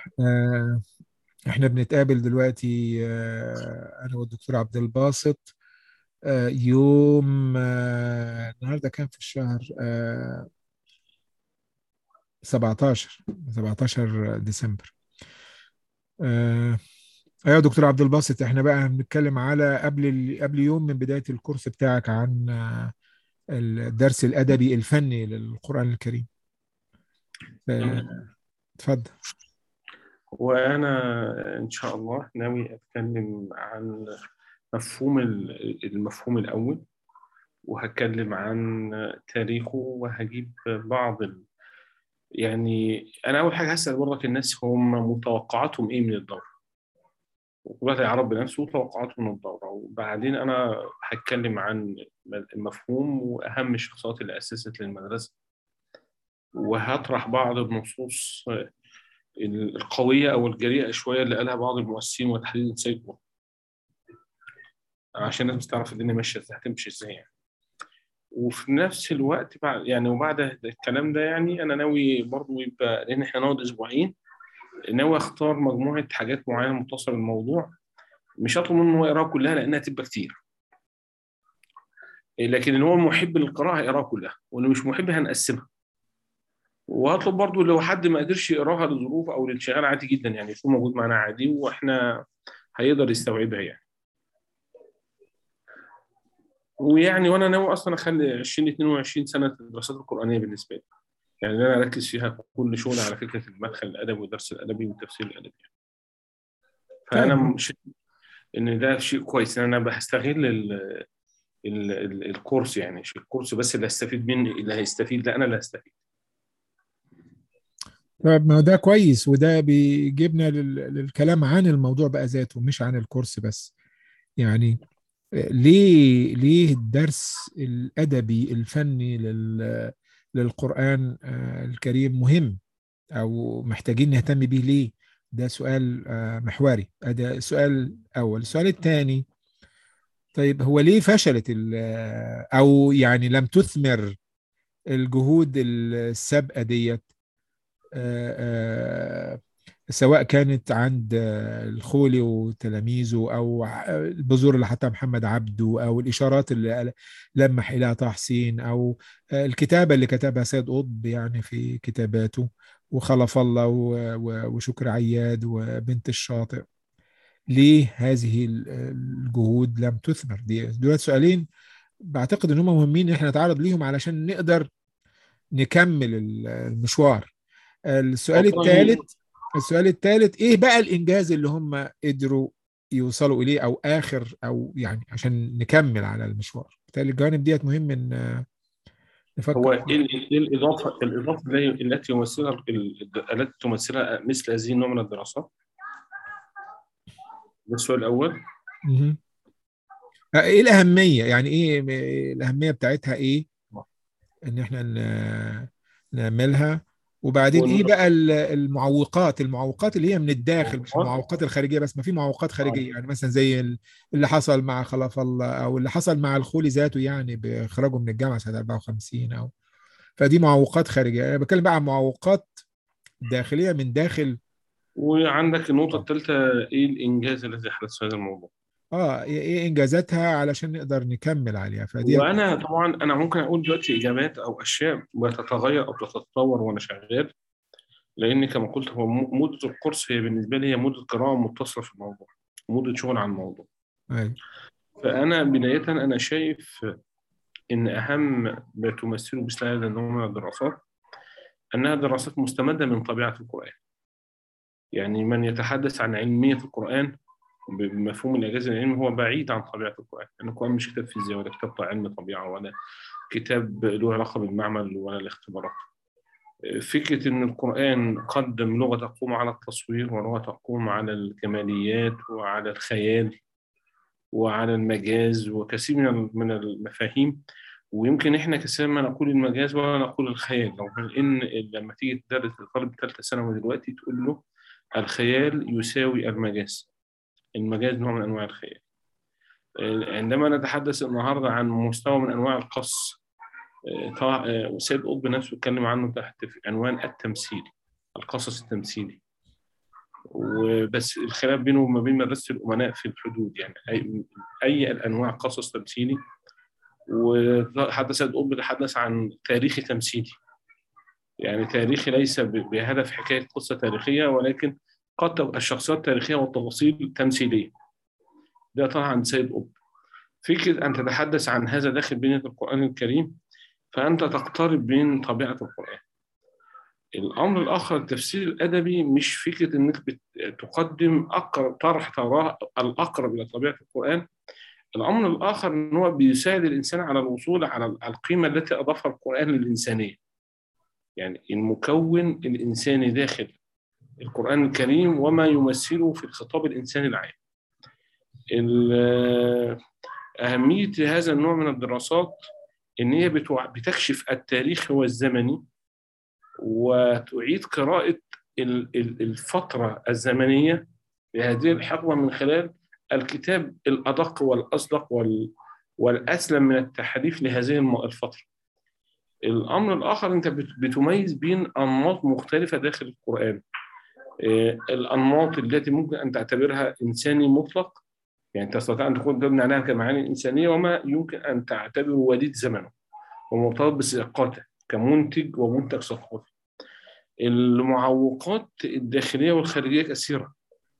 آه، احنا بنتقابل دلوقتي آه، انا والدكتور عبد الباسط آه، يوم آه، النهارده كان في الشهر آه، 17 17 ديسمبر آه، ايوه دكتور عبد الباسط احنا بقى هنتكلم على قبل ال- قبل يوم من بداية الكورس بتاعك عن آه، الدرس الأدبي الفني للقرآن الكريم آه، اتفضل وأنا إن شاء الله ناوي أتكلم عن مفهوم ال- المفهوم الأول وهتكلم عن تاريخه وهجيب بعض ال... يعني أنا أول حاجة هسأل برضك الناس هم متوقعاتهم إيه من الدورة وكل واحد يعرف بنفسه توقعاته من الدورة وبعدين أنا هتكلم عن المفهوم وأهم الشخصيات اللي أسست للمدرسة وهطرح بعض النصوص القوية أو الجريئة شوية اللي قالها بعض المؤسسين وتحديدا سيد قطب عشان الناس تعرف الدنيا ماشية ازاي هتمشي ازاي يعني وفي نفس الوقت بعد يعني وبعد الكلام ده يعني أنا ناوي برضو يبقى لأن إحنا نقعد أسبوعين ناوي أختار مجموعة حاجات معينة متصلة بالموضوع مش هطلب منه إن هو يقراها كلها لأنها تبقى كتير لكن اللي هو محب للقراءة هيقراها كلها واللي مش محب هنقسمها وهطلب برضو لو حد ما قدرش يقراها لظروف او للانشغال عادي جدا يعني يكون موجود معانا عادي واحنا هيقدر يستوعبها يعني ويعني وانا ناوي اصلا اخلي 2022 سنه الدراسات القرانيه بالنسبه لي يعني إن انا اركز فيها في كل شغل على فكره المدخل الادبي والدرس الادبي والتفسير الادبي فانا طيب. مش ان ده شيء كويس ان انا بستغل ال ال ال الكورس يعني مش الكورس بس اللي هستفيد منه اللي هيستفيد لا انا اللي هستفيد طيب ما هو ده كويس وده بيجيبنا لل- للكلام عن الموضوع بقى ذاته مش عن الكورس بس يعني آه، ليه ليه الدرس الأدبي الفني لل للقرآن آه، الكريم مهم أو محتاجين نهتم بيه ليه ده سؤال آه، محوري ده سؤال أول السؤال الثاني طيب هو ليه فشلت ال- آه، أو يعني لم تثمر الجهود السابقة ديت آه، آه، سواء كانت عند آه، الخولي وتلاميذه او ع- البذور اللي حطها محمد عبده او الاشارات اللي قال- لمح اليها طه حسين او آه، الكتابه اللي كتبها سيد قطب يعني في كتاباته وخلف الله و- و- وشكر عياد وبنت الشاطئ ليه هذه ال- الجهود لم تثمر دي دول سؤالين بعتقد ان هم مهمين ان احنا نتعرض ليهم علشان نقدر نكمل ال- المشوار السؤال والله- الثالث السؤال الثالث ايه بقى الانجاز اللي هم قدروا يوصلوا اليه او اخر او يعني عشان نكمل على المشوار بالتالي الجوانب ديت مهم ان آه، نفكر هو فيها. ايه ال- إيه الاضافه الاضافه التي التي يمثلها ال- التي تمثلها مثل هذه النوع من الدراسات ده السؤال الاول مهم. آه، ايه الاهميه يعني ايه م- الاهميه بتاعتها ايه ان احنا ن- نعملها وبعدين ايه والنقطة- بقى ال- المعوقات المعوقات اللي هي من الداخل مش المعوقات. المعوقات الخارجيه بس ما في معوقات خارجيه يعني مثلا زي ال- اللي حصل مع خلف الله او اللي حصل مع الخولي ذاته يعني باخراجه من الجامعه سنه 54 او فدي معوقات خارجيه انا بتكلم بقى عن معوقات داخليه من داخل وعندك النقطه الثالثه ايه الانجاز الذي حدث في هذا الموضوع اه ايه إيه انجازاتها علشان نقدر نكمل عليها فدي وانا طبعا انا ممكن اقول دلوقتي اجابات او اشياء بتتغير او تتطور وانا شغال لان كما قلت هو م- مده الكورس هي بالنسبه لي هي مده قراءه متصله في الموضوع مده شغل عن الموضوع أيوة. فانا بدايه انا شايف ان اهم ما تمثله مثل هذا النوع من الدراسات انها دراسات مستمده من طبيعه القران يعني من يتحدث عن علميه القران بمفهوم الاعجاز العلمي هو بعيد عن طبيعه القران لان القران مش كتاب فيزياء ولا كتاب علم طبيعه ولا كتاب له علاقه بالمعمل ولا الاختبارات فكره ان القران قدم لغه تقوم على التصوير ولغه تقوم على الكماليات وعلى الخيال وعلى المجاز وكثير من من المفاهيم ويمكن احنا كثيرا ما نقول المجاز ولا نقول الخيال رغم ان لما تيجي تدرس لطالب ثالثه ثانوي دلوقتي تقول له الخيال يساوي المجاز المجاز نوع من انواع الخيال عندما نتحدث النهارده عن مستوى من انواع القص طه سيد قطب نفسه اتكلم عنه تحت في عنوان التمثيل القصص التمثيلي وبس الخلاف بينه وما بين مدرسة الأمناء في الحدود يعني أي, أي الأنواع قصص تمثيلي وحدث الأب تحدث عن تاريخي تمثيلي يعني تاريخي ليس بهدف حكاية قصة تاريخية ولكن قد تبقى الشخصيات التاريخية والتفاصيل تمثيلية ده طبعا عند سيد قطب فكرة أن تتحدث عن هذا داخل بنية القرآن الكريم فأنت تقترب من طبيعة القرآن الأمر الآخر التفسير الأدبي مش فكرة إنك تقدم أقرب طرح تراه الأقرب إلى طبيعة القرآن الأمر الآخر إن هو بيساعد الإنسان على الوصول على القيمة التي أضافها القرآن للإنسانية يعني المكون الإنساني داخل القرآن الكريم وما يمثله في الخطاب الإنساني العام أهمية هذا النوع من الدراسات إن هي بتكشف التاريخ والزمني وتعيد قراءة الفترة الزمنية لهذه الحقبة من خلال الكتاب الأدق والأصدق والأسلم من التحريف لهذه الفترة الأمر الآخر أنت بتميز بين أنماط مختلفة داخل القرآن الأنماط التي ممكن أن تعتبرها إنساني مطلق يعني تستطيع أن تكون تبني عليها كمعاني إنسانية وما يمكن أن تعتبره وليد زمنه ومرتبط بسياقاته كمنتج ومنتج ثقافي المعوقات الداخلية والخارجية كثيرة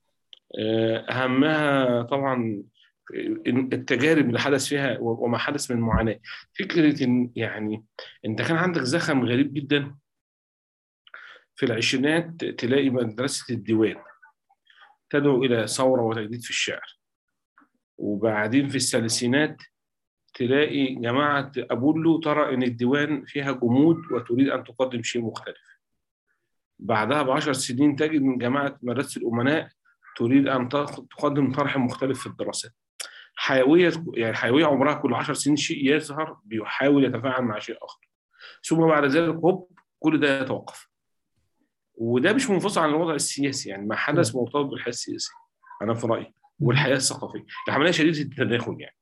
أهمها طبعا التجارب اللي حدث فيها وما حدث من معاناة فكرة إن يعني أنت كان عندك زخم غريب جدا في العشرينات تلاقي مدرسة الديوان تدعو إلى ثورة وتجديد في الشعر وبعدين في الثلاثينات تلاقي جماعة أبولو ترى إن الديوان فيها جمود وتريد أن تقدم شيء مختلف بعدها بعشر سنين تجد من جماعة مدرسة الأمناء تريد أن تقدم طرح مختلف في الدراسات حيوية يعني حيوية عمرها كل عشر سنين شيء يظهر بيحاول يتفاعل مع شيء آخر ثم بعد ذلك هوب كل ده يتوقف وده مش منفصل عن الوضع السياسي يعني ما حدث مرتبط بالحياة السياسية أنا في رأيي والحياة الثقافية العملية شديدة التداخل يعني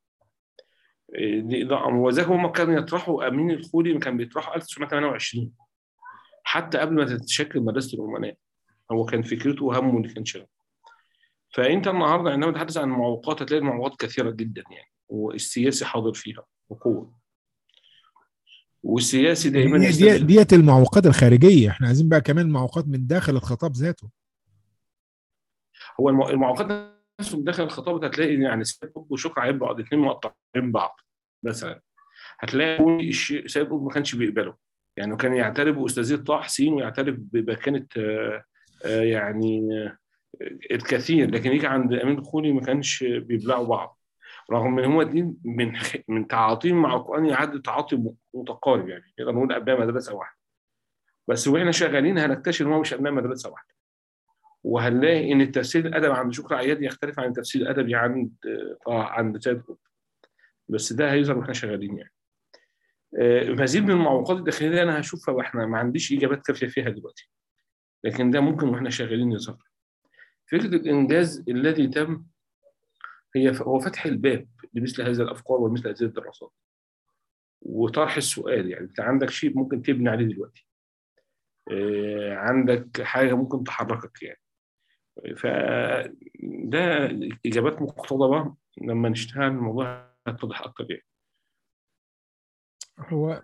وذاك هم كانوا يطرحوا أمين الخولي كان بيطرحوا 1928 حتى قبل ما تتشكل مدرسة الأمناء هو كان فكرته وهمه اللي كان شغال فأنت النهاردة عندما تتحدث عن المعوقات هتلاقي المعوقات كثيرة جدا يعني والسياسي حاضر فيها بقوة والسياسي دايما دي ديت المعوقات الخارجية احنا عايزين بقى كمان معوقات من داخل الخطاب ذاته هو المعوقات نفسه داخل الخطاب هتلاقي يعني سيد قطب وشكرا هيبقوا بعض الاثنين مقطعين بعض مثلا هتلاقي الشيء سيد قطب ما كانش بيقبله يعني كان يعترف باستاذيه طه حسين ويعترف بمكانه يعني الكثير لكن يجي عند امين الخولي ما كانش بيبلعوا بعض رغم ان هما الاثنين من من تعاطيهم مع القران يعد تعاطي متقارب يعني نقدر نقول ابناء مدرسه واحده بس واحنا شغالين هنكتشف ان هو مش ابناء مدرسه واحده وهنلاقي ان التفسير الادبي عند شكري عياد يختلف عن التفسير الادبي عند عند سيد قطب بس ده هيظهر واحنا شغالين يعني مزيد من المعوقات الداخليه انا هشوفها واحنا ما عنديش اجابات كافيه فيها دلوقتي لكن ده ممكن واحنا شغالين يظهر فكره الانجاز الذي تم هي هو فتح الباب لمثل هذه الافكار ومثل هذه الدراسات وطرح السؤال يعني انت عندك شيء ممكن تبني عليه دلوقتي عندك حاجه ممكن تحركك يعني فده اجابات مقتضبه لما نشتغل الموضوع هيتضح اكتر يعني هو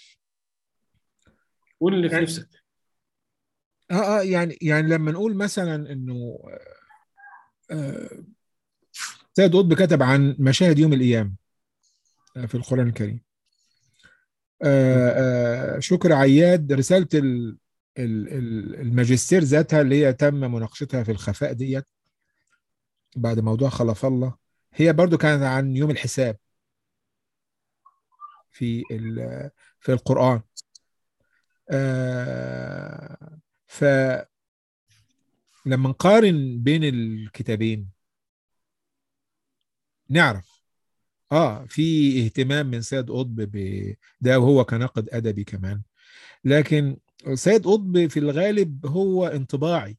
قول اللي في يعني نفسك اه اه يعني يعني لما نقول مثلا انه آه سيد قطب كتب عن مشاهد يوم القيامه في القران الكريم آه آه شكر عياد رساله ال الماجستير ذاتها اللي هي تم مناقشتها في الخفاء ديت بعد موضوع خلف الله هي برضو كانت عن يوم الحساب في في القرآن آه ف لما نقارن بين الكتابين نعرف اه في اهتمام من سيد قطب بده وهو كناقد ادبي كمان لكن سيد قطب في الغالب هو انطباعي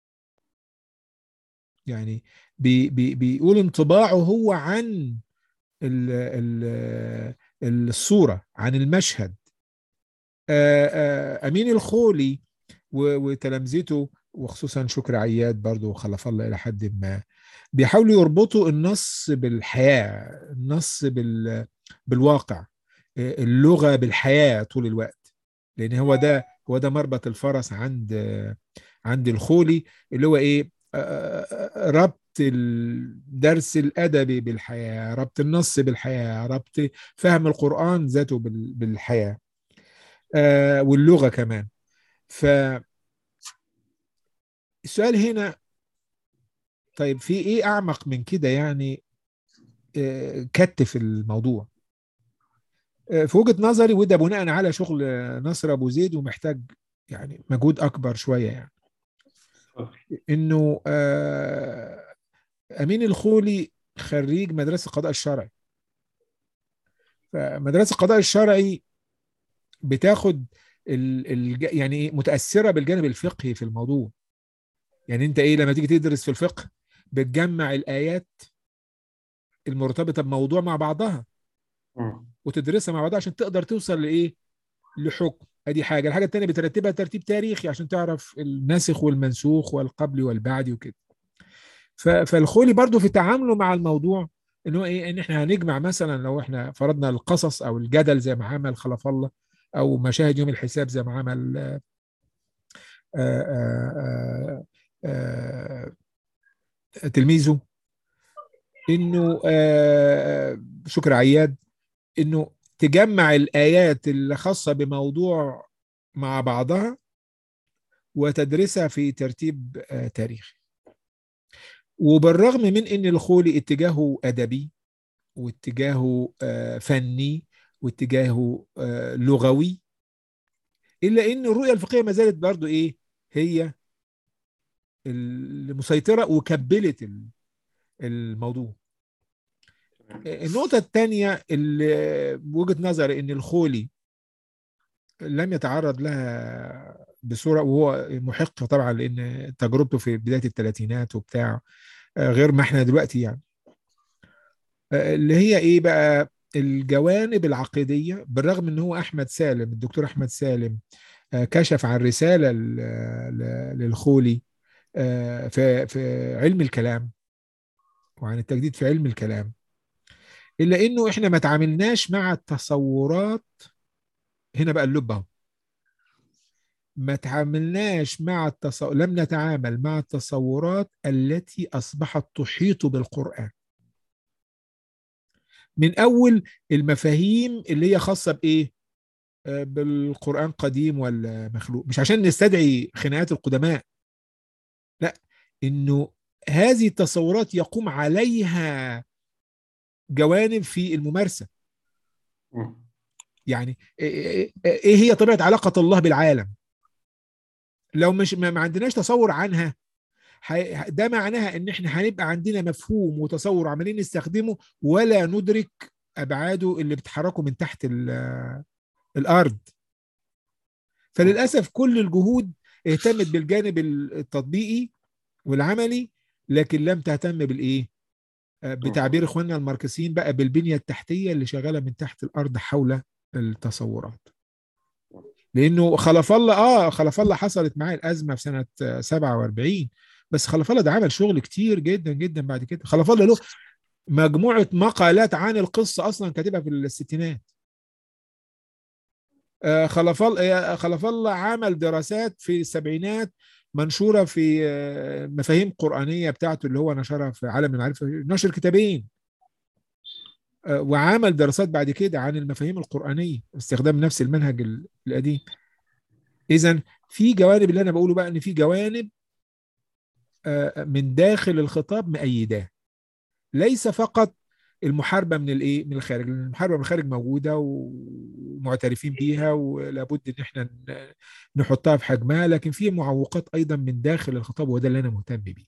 يعني بي بي بيقول انطباعه هو عن ال ال الصورة عن المشهد أمين الخولي وتلامذته وخصوصا شكر عياد برضو خلف الله إلى حد ما بيحاولوا يربطوا النص بالحياة النص بال... بالواقع اللغة بالحياة طول الوقت لأن هو ده هو ده مربط الفرس عند عند الخولي اللي هو إيه ربط الدرس الأدبي بالحياة ربط النص بالحياة ربط فهم القرآن ذاته بالحياة واللغة كمان ف السؤال هنا طيب في ايه اعمق من كده يعني كتف الموضوع في وجهه نظري وده بناء على شغل نصر ابو زيد ومحتاج يعني مجهود اكبر شويه يعني انه امين الخولي خريج مدرسه القضاء الشرعي فمدرسه القضاء الشرعي بتاخد ال ال يعني متاثره بالجانب الفقهي في الموضوع يعني انت ايه لما تيجي تدرس في الفقه بتجمع الايات المرتبطه بموضوع مع بعضها وتدرسها مع بعضها عشان تقدر توصل لايه لحكم ادي حاجه الحاجه الثانيه بترتبها ترتيب تاريخي عشان تعرف الناسخ والمنسوخ والقبل والبعد وكده فالخولي برضو في تعامله مع الموضوع ان هو ايه ان احنا هنجمع مثلا لو احنا فرضنا القصص او الجدل زي ما عمل خلف الله او مشاهد يوم الحساب زي ما عمل آآ آآ آآ تلميذه انه شكر عياد انه تجمع الايات اللي خاصه بموضوع مع بعضها وتدرسها في ترتيب تاريخي وبالرغم من ان الخولي اتجاهه ادبي واتجاهه فني واتجاهه لغوي الا ان الرؤيه الفقهيه ما زالت برضو ايه هي المسيطره وكبلت الموضوع النقطة الثانية اللي بوجهة نظري ان الخولي لم يتعرض لها بصورة وهو محق طبعا لان تجربته في بداية الثلاثينات وبتاع غير ما احنا دلوقتي يعني اللي هي ايه بقى الجوانب العقيدية بالرغم ان هو احمد سالم الدكتور احمد سالم كشف عن رسالة للخولي في في علم الكلام وعن التجديد في علم الكلام الا انه احنا ما تعاملناش مع التصورات هنا بقى اللب اهو ما تعاملناش مع التصور لم نتعامل مع التصورات التي اصبحت تحيط بالقران من اول المفاهيم اللي هي خاصه بايه بالقران قديم ولا مخلوق مش عشان نستدعي خناقات القدماء لا انه هذه التصورات يقوم عليها جوانب في الممارسه يعني ايه هي طبيعه علاقه الله بالعالم لو مش ما عندناش تصور عنها ده معناها ان احنا هنبقى عندنا مفهوم وتصور عمالين نستخدمه ولا ندرك ابعاده اللي بتحركه من تحت الارض فللاسف كل الجهود اهتمت بالجانب التطبيقي والعملي لكن لم تهتم بالايه بتعبير اخواننا الماركسيين بقى بالبنيه التحتيه اللي شغاله من تحت الارض حول التصورات لانه خلف الله اه خلف الله حصلت معاه الازمه في سنه 47 بس خلف الله ده عمل شغل كتير جدا جدا بعد كده خلف الله له مجموعه مقالات عن القصه اصلا كاتبها في الستينات آه خلف الله خلف الله عمل دراسات في السبعينات منشوره في مفاهيم قرانيه بتاعته اللي هو نشرها في عالم المعرفه نشر كتابين وعمل دراسات بعد كده عن المفاهيم القرانيه باستخدام نفس المنهج القديم اذا في جوانب اللي انا بقوله بقى ان في جوانب من داخل الخطاب مأيداه ليس فقط المحاربه من الايه من الخارج لان المحاربه من الخارج موجوده ومعترفين بيها ولابد ان احنا نحطها في حجمها لكن في معوقات ايضا من داخل الخطاب وده اللي انا مهتم بيه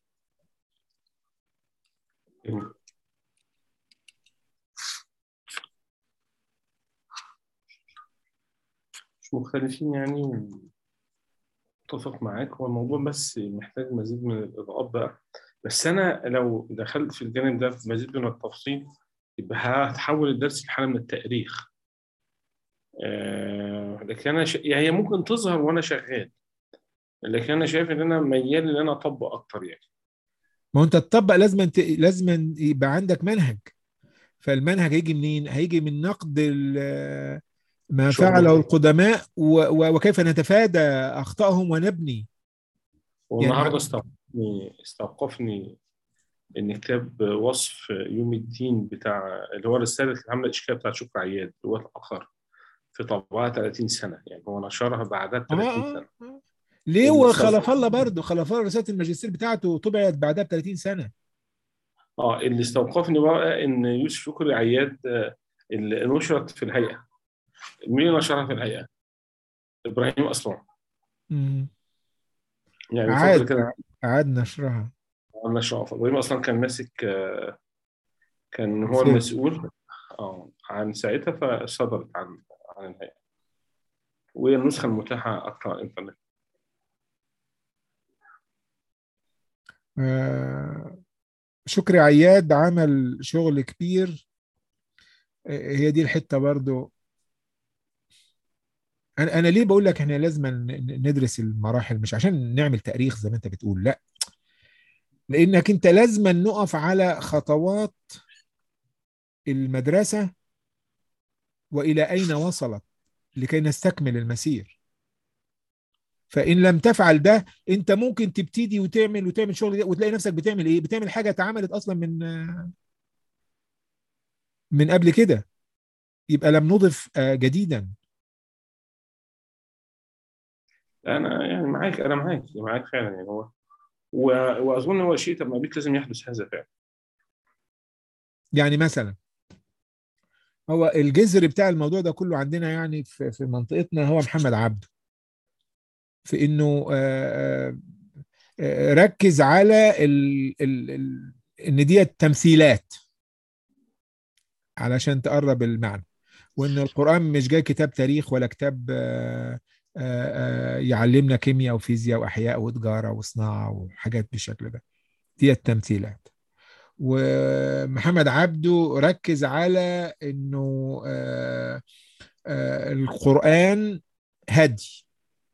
مش مختلفين يعني متفق معاك هو الموضوع بس محتاج مزيد من الإضاءات بقى بس أنا لو دخلت في الجانب ده بمزيد من التفصيل يبقى هتحول الدرس لحالة من التأريخ آه لكن أنا ش... يعني هي ممكن تظهر وأنا شغال لكن انا شايف ان انا ميال ان انا اطبق اكتر يعني ما هو انت تطبق لازم انت لازم يبقى عندك منهج فالمنهج هيجي منين؟ هيجي من نقد ال- ما شغل. فعله القدماء و- و- وكيف نتفادى اخطائهم ونبني والنهارده يعني- استوقفني استوقفني ان كتاب وصف يوم الدين بتاع اللي هو رساله الحمله الاشكاليه بتاعت شكر عياد اللي هو اتاخر في طبعها 30 سنه يعني هو نشرها بعدها ب 30 آه، سنه آه. ليه اللي وخلف استوقف- الله برضه خلف الله رساله الماجستير بتاعته طبعت بعدها ب 30 سنه اه اللي استوقفني بقى ان يوسف شكري عياد آه، اللي نشرت في الهيئه مين اللي نشرها في الهيئه؟ ابراهيم اصلا مم. يعني عاد فتره كده عاد نشرها عملنا شرف ابراهيم اصلا كان ماسك آه، كان هو سير. المسؤول اه عن ساعتها فصدرت عن عن الهيئه وهي النسخه المتاحه اكثر على الانترنت آه، شكري عياد عمل شغل كبير آه، هي دي الحته برضو انا انا ليه بقول لك احنا لازم ن- ندرس المراحل مش عشان نعمل تاريخ زي ما انت بتقول لا لانك انت لازم نقف على خطوات المدرسه والى اين وصلت لكي نستكمل المسير فان لم تفعل ده انت ممكن تبتدي وتعمل وتعمل شغل ده وتلاقي نفسك بتعمل ايه بتعمل حاجه اتعملت اصلا من من قبل كده يبقى لم نضف آه، جديدا انا يعني معاك انا معاك معاك فعلا يعني هو و- واظن هو شيء طب بيت لازم يحدث هذا فعلا يعني مثلا هو الجذر بتاع الموضوع ده كله عندنا يعني في في منطقتنا هو محمد عبده في انه آه، آه، ركز على ال ال ال ان دي تمثيلات علشان تقرب المعنى وان القرآن مش جاي كتاب تاريخ ولا كتاب آه، آه، آه، يعلمنا كيمياء وفيزياء واحياء وتجارة وصناعة وحاجات بالشكل ده دي التمثيلات ومحمد عبده ركز على انه آه، آه، القرآن هدي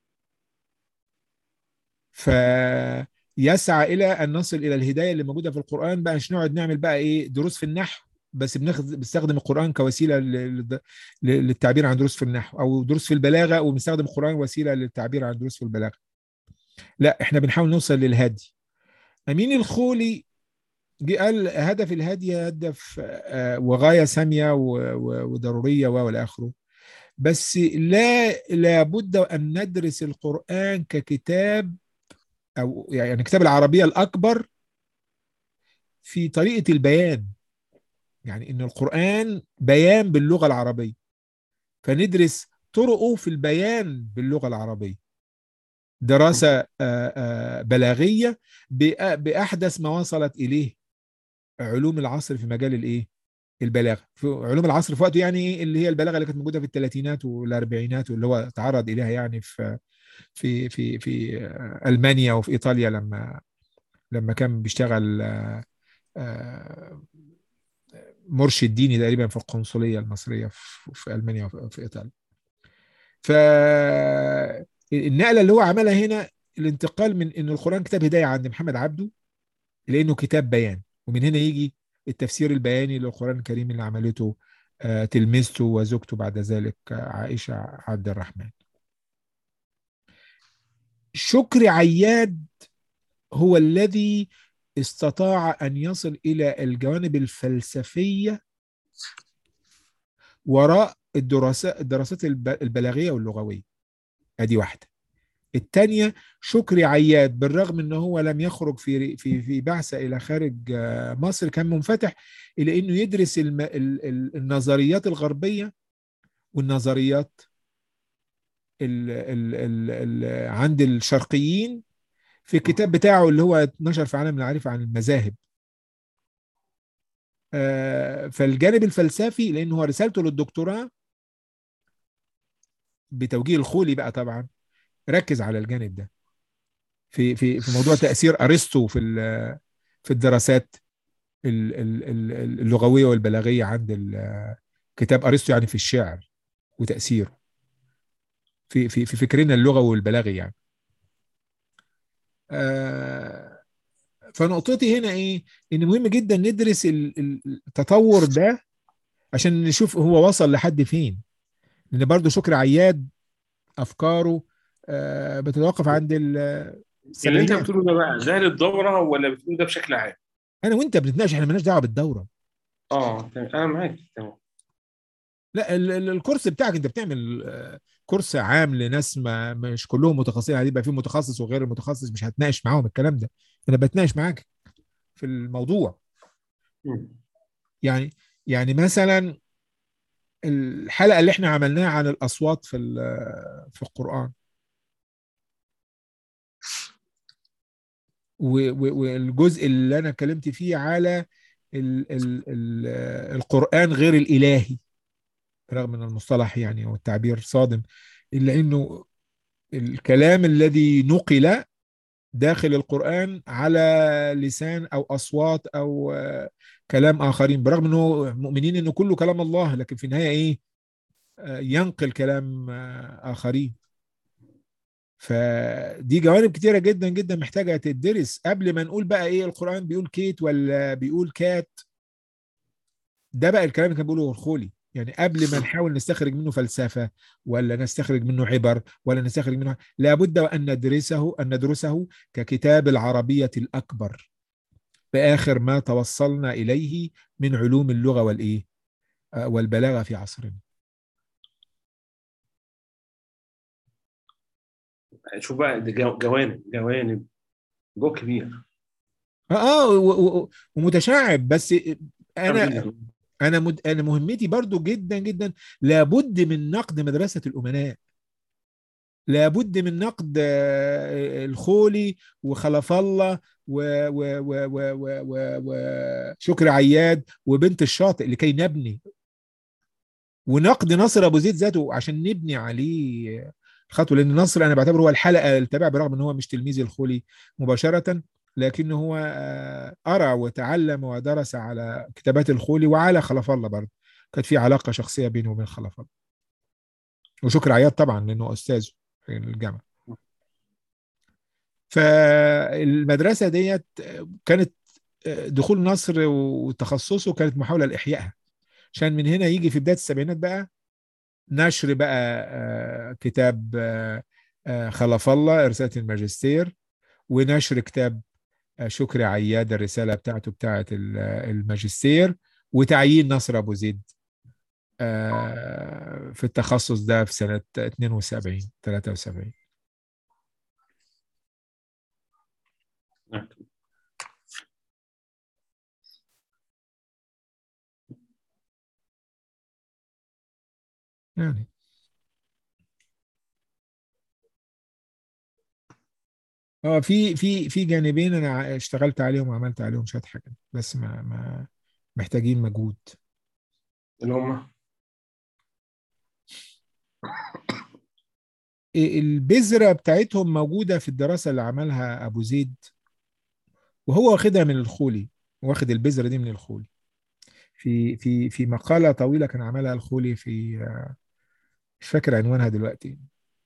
فيسعى الى ان نصل الى الهدايه اللي موجوده في القران بقى مش نقعد نعمل بقى ايه دروس في النحو بس بناخد بنستخدم القران كوسيله ل- ل- للتعبير عن دروس في النحو او دروس في البلاغه وبنستخدم القران وسيله للتعبير عن دروس في البلاغه لا احنا بنحاول نوصل للهدي امين الخولي جه قال هدف الهدي هدف آه، وغايه ساميه و- و- وضروريه والى اخره بس لا لابد ان ندرس القران ككتاب او يعني كتاب العربيه الاكبر في طريقه البيان يعني ان القران بيان باللغه العربيه فندرس طرقه في البيان باللغه العربيه دراسه آه، آه، بلاغيه بأ- باحدث ما وصلت اليه علوم العصر في مجال الايه البلاغه في علوم العصر في وقته يعني ايه اللي هي البلاغه اللي كانت موجوده في الثلاثينات والاربعينات واللي هو تعرض اليها يعني في في في في آه، المانيا وفي ايطاليا لما لما كان بيشتغل آه، آه، مرشد ديني تقريبا في القنصليه المصريه في في المانيا وفي في ايطاليا فالنقله اللي هو عملها هنا الانتقال من ان القران كتاب هدايه عند محمد عبده لانه كتاب بيان ومن هنا يجي التفسير البياني للقران الكريم اللي عملته آه، تلميذته وزوجته بعد ذلك آه، عائشه عبد الرحمن شكري عياد هو الذي استطاع ان يصل الى الجوانب الفلسفيه وراء الدراسات الدراسات الب- البلاغيه واللغويه ادي واحده الثانيه شكري عياد بالرغم ان هو لم يخرج في في في بعثه الى خارج آه، مصر كان منفتح الى انه يدرس الم- ال- ال- النظريات الغربيه والنظريات ال ال ال ال عند الشرقيين في الكتاب بتاعه اللي هو اتنشر في عالم المعرفة عن المذاهب آه، فالجانب الفلسفي لأنه هو رسالته للدكتوراه بتوجيه الخولي بقى طبعا ركز على الجانب ده في في في موضوع تأثير أرسطو في ال- في الدراسات ال- ال- ال- اللغوية والبلاغية عند ال- كتاب أرسطو يعني في الشعر وتأثيره في في في فكرنا اللغوي والبلاغي يعني آه فنقطتي هنا ايه ان مهم جدا ندرس التطور ده عشان نشوف هو وصل لحد فين لان برضو شكر عياد افكاره آه بتتوقف عند اللي انت بتقوله ده بقى ده للدوره ولا بتقوله ده بشكل عام؟ انا وانت بنتناقش احنا مالناش دعوه بالدوره اه انا معاك تمام لا الكورس بتاعك انت بتعمل كورس عام لناس ما مش كلهم متخصصين هيبقى في متخصص وغير المتخصص مش هتناقش معاهم الكلام ده انا بتناقش معاك في الموضوع يعني يعني مثلا الحلقه اللي احنا عملناها عن الاصوات في في القران والجزء اللي انا اتكلمت فيه على ال ال ال القران غير الالهي رغم ان المصطلح يعني والتعبير صادم الا انه الكلام الذي نقل داخل القرآن على لسان أو أصوات أو كلام آخرين برغم أنه مؤمنين أنه كله كلام الله لكن في النهاية إيه ينقل كلام آخرين فدي جوانب كتيرة جدا جدا محتاجة تدرس قبل ما نقول بقى إيه القرآن بيقول كيت ولا بيقول كات ده بقى الكلام اللي كان بيقوله الخولي يعني قبل ما نحاول نستخرج منه فلسفة ولا نستخرج منه عبر ولا نستخرج منه لابد أن ندرسه أن ندرسه ككتاب العربية الأكبر بآخر ما توصلنا إليه من علوم اللغة والإيه والبلاغة في عصرنا شوف بقى جوانب جوانب جو كبير اه ومتشعب بس انا انا مد... انا مهمتي برضو جدا جدا لابد من نقد مدرسه الامناء لابد من نقد الخولي وخلف الله وشكر عياد وبنت الشاطئ لكي نبني ونقد نصر ابو زيد ذاته عشان نبني عليه الخطوه لان نصر انا بعتبره هو الحلقه التابعه برغم ان هو مش تلميذ الخولي مباشره لكنه هو أرى وتعلم ودرس على كتابات الخولي وعلى خلف الله برضه كانت في علاقة شخصية بينه وبين خلف الله وشكر عياد طبعا لأنه أستاذه في الجامعة فالمدرسة ديت كانت دخول نصر وتخصصه كانت محاولة لإحيائها عشان من هنا يجي في بداية السبعينات بقى نشر بقى كتاب خلف الله رسالة الماجستير ونشر كتاب شكري عياد الرسالة بتاعته بتاعت الماجستير وتعيين نصر أبو زيد في التخصص ده في سنة 72 73 يعني اه في في في جانبين انا اشتغلت عليهم وعملت عليهم شويه حاجات بس ما ما محتاجين مجهود اللي هم البذرة بتاعتهم موجودة في الدراسة اللي عملها أبو زيد وهو واخدها من الخولي واخد البذرة دي من الخولي في في في مقالة طويلة كان عملها الخولي في مش فاكر عنوانها دلوقتي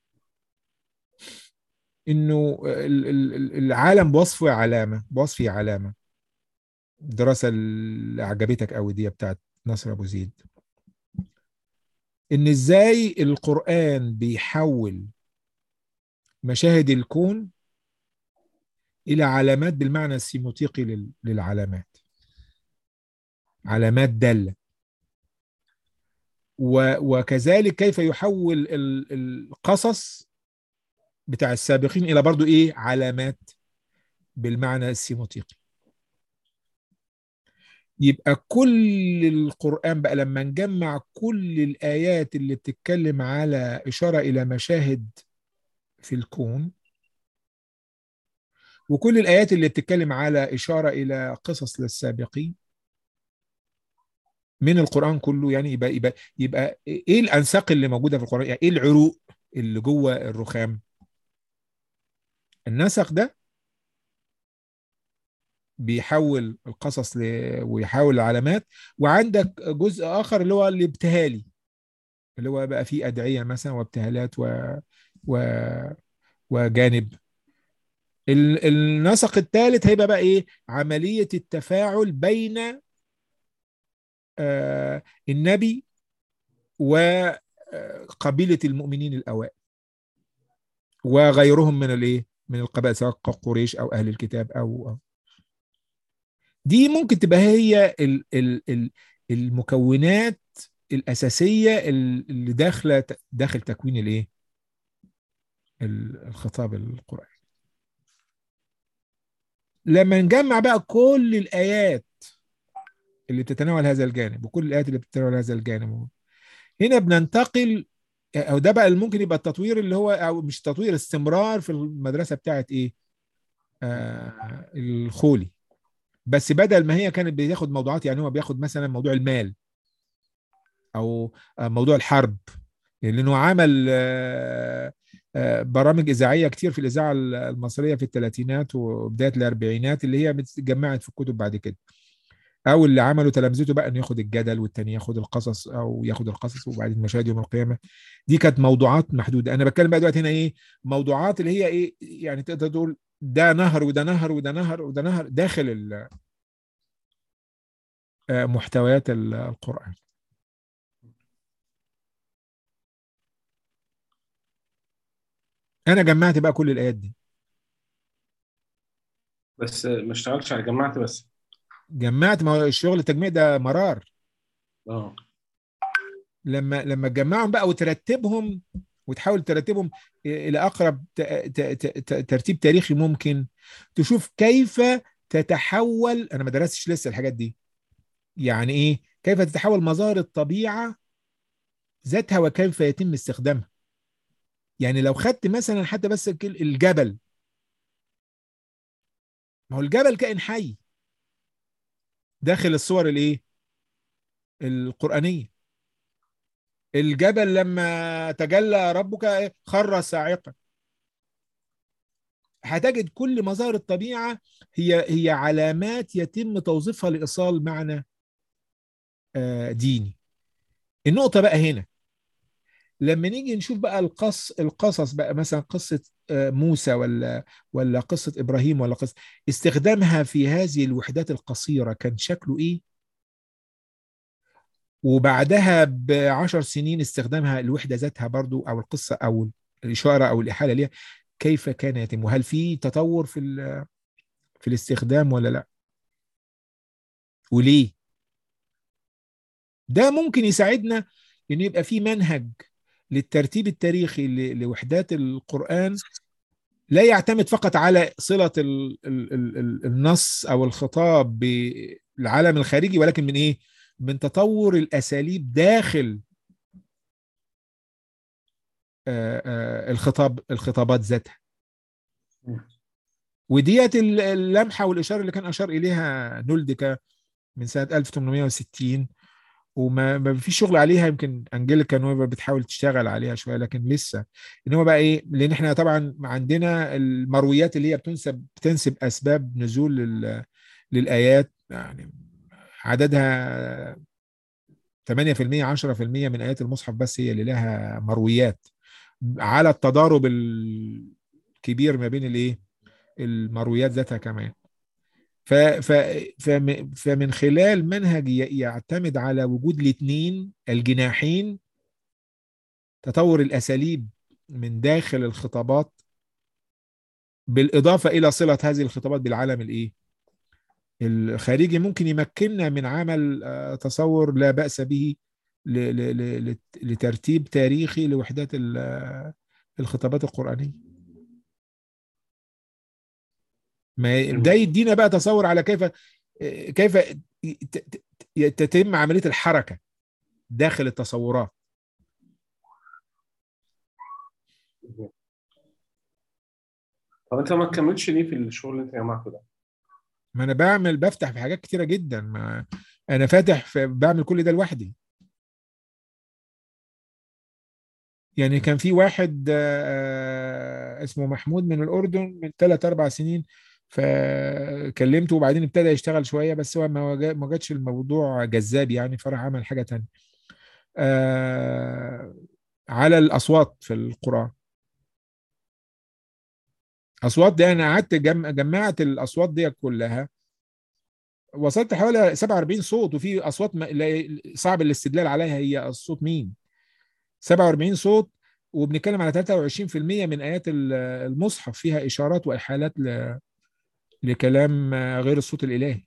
انه العالم بوصفه علامه بوصفه علامه الدراسه اللي عجبتك قوي دي بتاعت نصر ابو زيد ان ازاي القران بيحول مشاهد الكون الى علامات بالمعنى السيموتيقي للعلامات علامات داله وكذلك كيف يحول القصص بتاع السابقين الى برضو ايه علامات بالمعنى السيموتيقي يبقى كل القرآن بقى لما نجمع كل الآيات اللي بتتكلم على إشارة إلى مشاهد في الكون وكل الآيات اللي بتتكلم على إشارة إلى قصص للسابقين من القرآن كله يعني يبقى يبقى يبقى إيه الأنساق اللي موجودة في القرآن يعني إيه العروق اللي جوه الرخام النسق ده بيحول القصص ل... ويحول العلامات وعندك جزء اخر اللي هو الابتهالي اللي هو بقى فيه ادعيه مثلا وابتهالات و... و... وجانب النسق الثالث هيبقى بقى ايه عمليه التفاعل بين آه النبي وقبيله المؤمنين الاوائل وغيرهم من الايه من القبائل سواء قريش او اهل الكتاب او, أو دي ممكن تبقى هي ال ال ال المكونات الاساسيه اللي داخله داخل تكوين الايه الخطاب القراني لما نجمع بقى كل الايات اللي بتتناول هذا الجانب وكل الايات اللي بتتناول هذا الجانب هنا بننتقل او ده بقى اللي ممكن يبقى التطوير اللي هو او مش تطوير استمرار في المدرسه بتاعت ايه آه الخولي بس بدل ما هي كانت بياخد موضوعات يعني هو بياخد مثلا موضوع المال او موضوع الحرب لانه عمل برامج اذاعيه كتير في الاذاعه المصريه في الثلاثينات وبدايه الاربعينات اللي هي اتجمعت في الكتب بعد كده او اللي عملوا تلامذته بقى انه ياخد الجدل والتاني ياخد القصص او ياخد القصص وبعدين مشاهد يوم القيامه دي كانت موضوعات محدوده انا بتكلم بقى دلوقتي هنا ايه موضوعات اللي هي ايه يعني تقدر تقول ده نهر وده نهر وده نهر وده نهر داخل محتويات القرآن أنا جمعت بقى كل الآيات دي بس ما اشتغلتش على جمعت بس جمعت ما هو الشغل التجميع ده مرار اه لما لما تجمعهم بقى وترتبهم وتحاول ترتبهم الى اقرب ترتيب تاريخي ممكن تشوف كيف تتحول انا ما درستش لسه الحاجات دي يعني ايه كيف تتحول مظاهر الطبيعه ذاتها وكيف يتم استخدامها يعني لو خدت مثلا حتى بس الجبل ما هو الجبل كائن حي داخل الصور الايه القرانيه الجبل لما تجلى ربك خر صاعقا هتجد كل مظاهر الطبيعه هي هي علامات يتم توظيفها لايصال معنى ديني النقطه بقى هنا لما نيجي نشوف بقى القص القصص بقى مثلا قصه موسى ولا ولا قصه ابراهيم ولا قصه استخدامها في هذه الوحدات القصيره كان شكله ايه وبعدها بعشر سنين استخدامها الوحده ذاتها برضو او القصه او الاشاره او الاحاله ليها كيف كان يتم وهل في تطور في في الاستخدام ولا لا وليه ده ممكن يساعدنا ان يبقى في منهج للترتيب التاريخي لوحدات القرآن لا يعتمد فقط على صلة ال ال ال النص أو الخطاب بالعالم الخارجي ولكن من إيه؟ من تطور الأساليب داخل الخطاب الخطابات ذاتها وديت اللمحة والإشارة اللي كان أشار إليها نولدكا من سنة 1860 وما ما فيش شغل عليها يمكن انجيليكا نوفا بتحاول تشتغل عليها شويه لكن لسه ان هو بقى ايه لان احنا طبعا عندنا المرويات اللي هي بتنسب بتنسب اسباب نزول للايات يعني عددها 8% 10% من ايات المصحف بس هي اللي لها مرويات على التضارب الكبير ما بين الايه المرويات ذاتها كمان ف ف فمن خلال منهج يعتمد على وجود الاثنين الجناحين تطور الاساليب من داخل الخطابات بالاضافه الى صله هذه الخطابات بالعالم الايه الخارجي ممكن يمكننا من عمل تصور لا باس به لترتيب تاريخي لوحدات الخطابات القرانيه ما ده يدينا بقى تصور على كيف كيف تتم عمليه الحركه داخل التصورات طب انت ما تكملش ليه في الشغل اللي انت جمعته ده؟ ما انا بعمل بفتح في حاجات كتيره جدا ما انا فاتح في بعمل كل ده لوحدي يعني كان في واحد اسمه محمود من الاردن من ثلاث اربع سنين فكلمته وبعدين ابتدى يشتغل شويه بس هو ما جاتش الموضوع جذاب يعني فراح عمل حاجه تانية آه على الاصوات في القران اصوات دي انا قعدت جم... جمعت الاصوات دي كلها وصلت حوالي 47 صوت وفي اصوات ما... لا- صعب الاستدلال عليها هي الصوت مين 47 صوت وبنتكلم على 23% من ايات ال- المصحف فيها اشارات واحالات ل... لكلام غير الصوت الالهي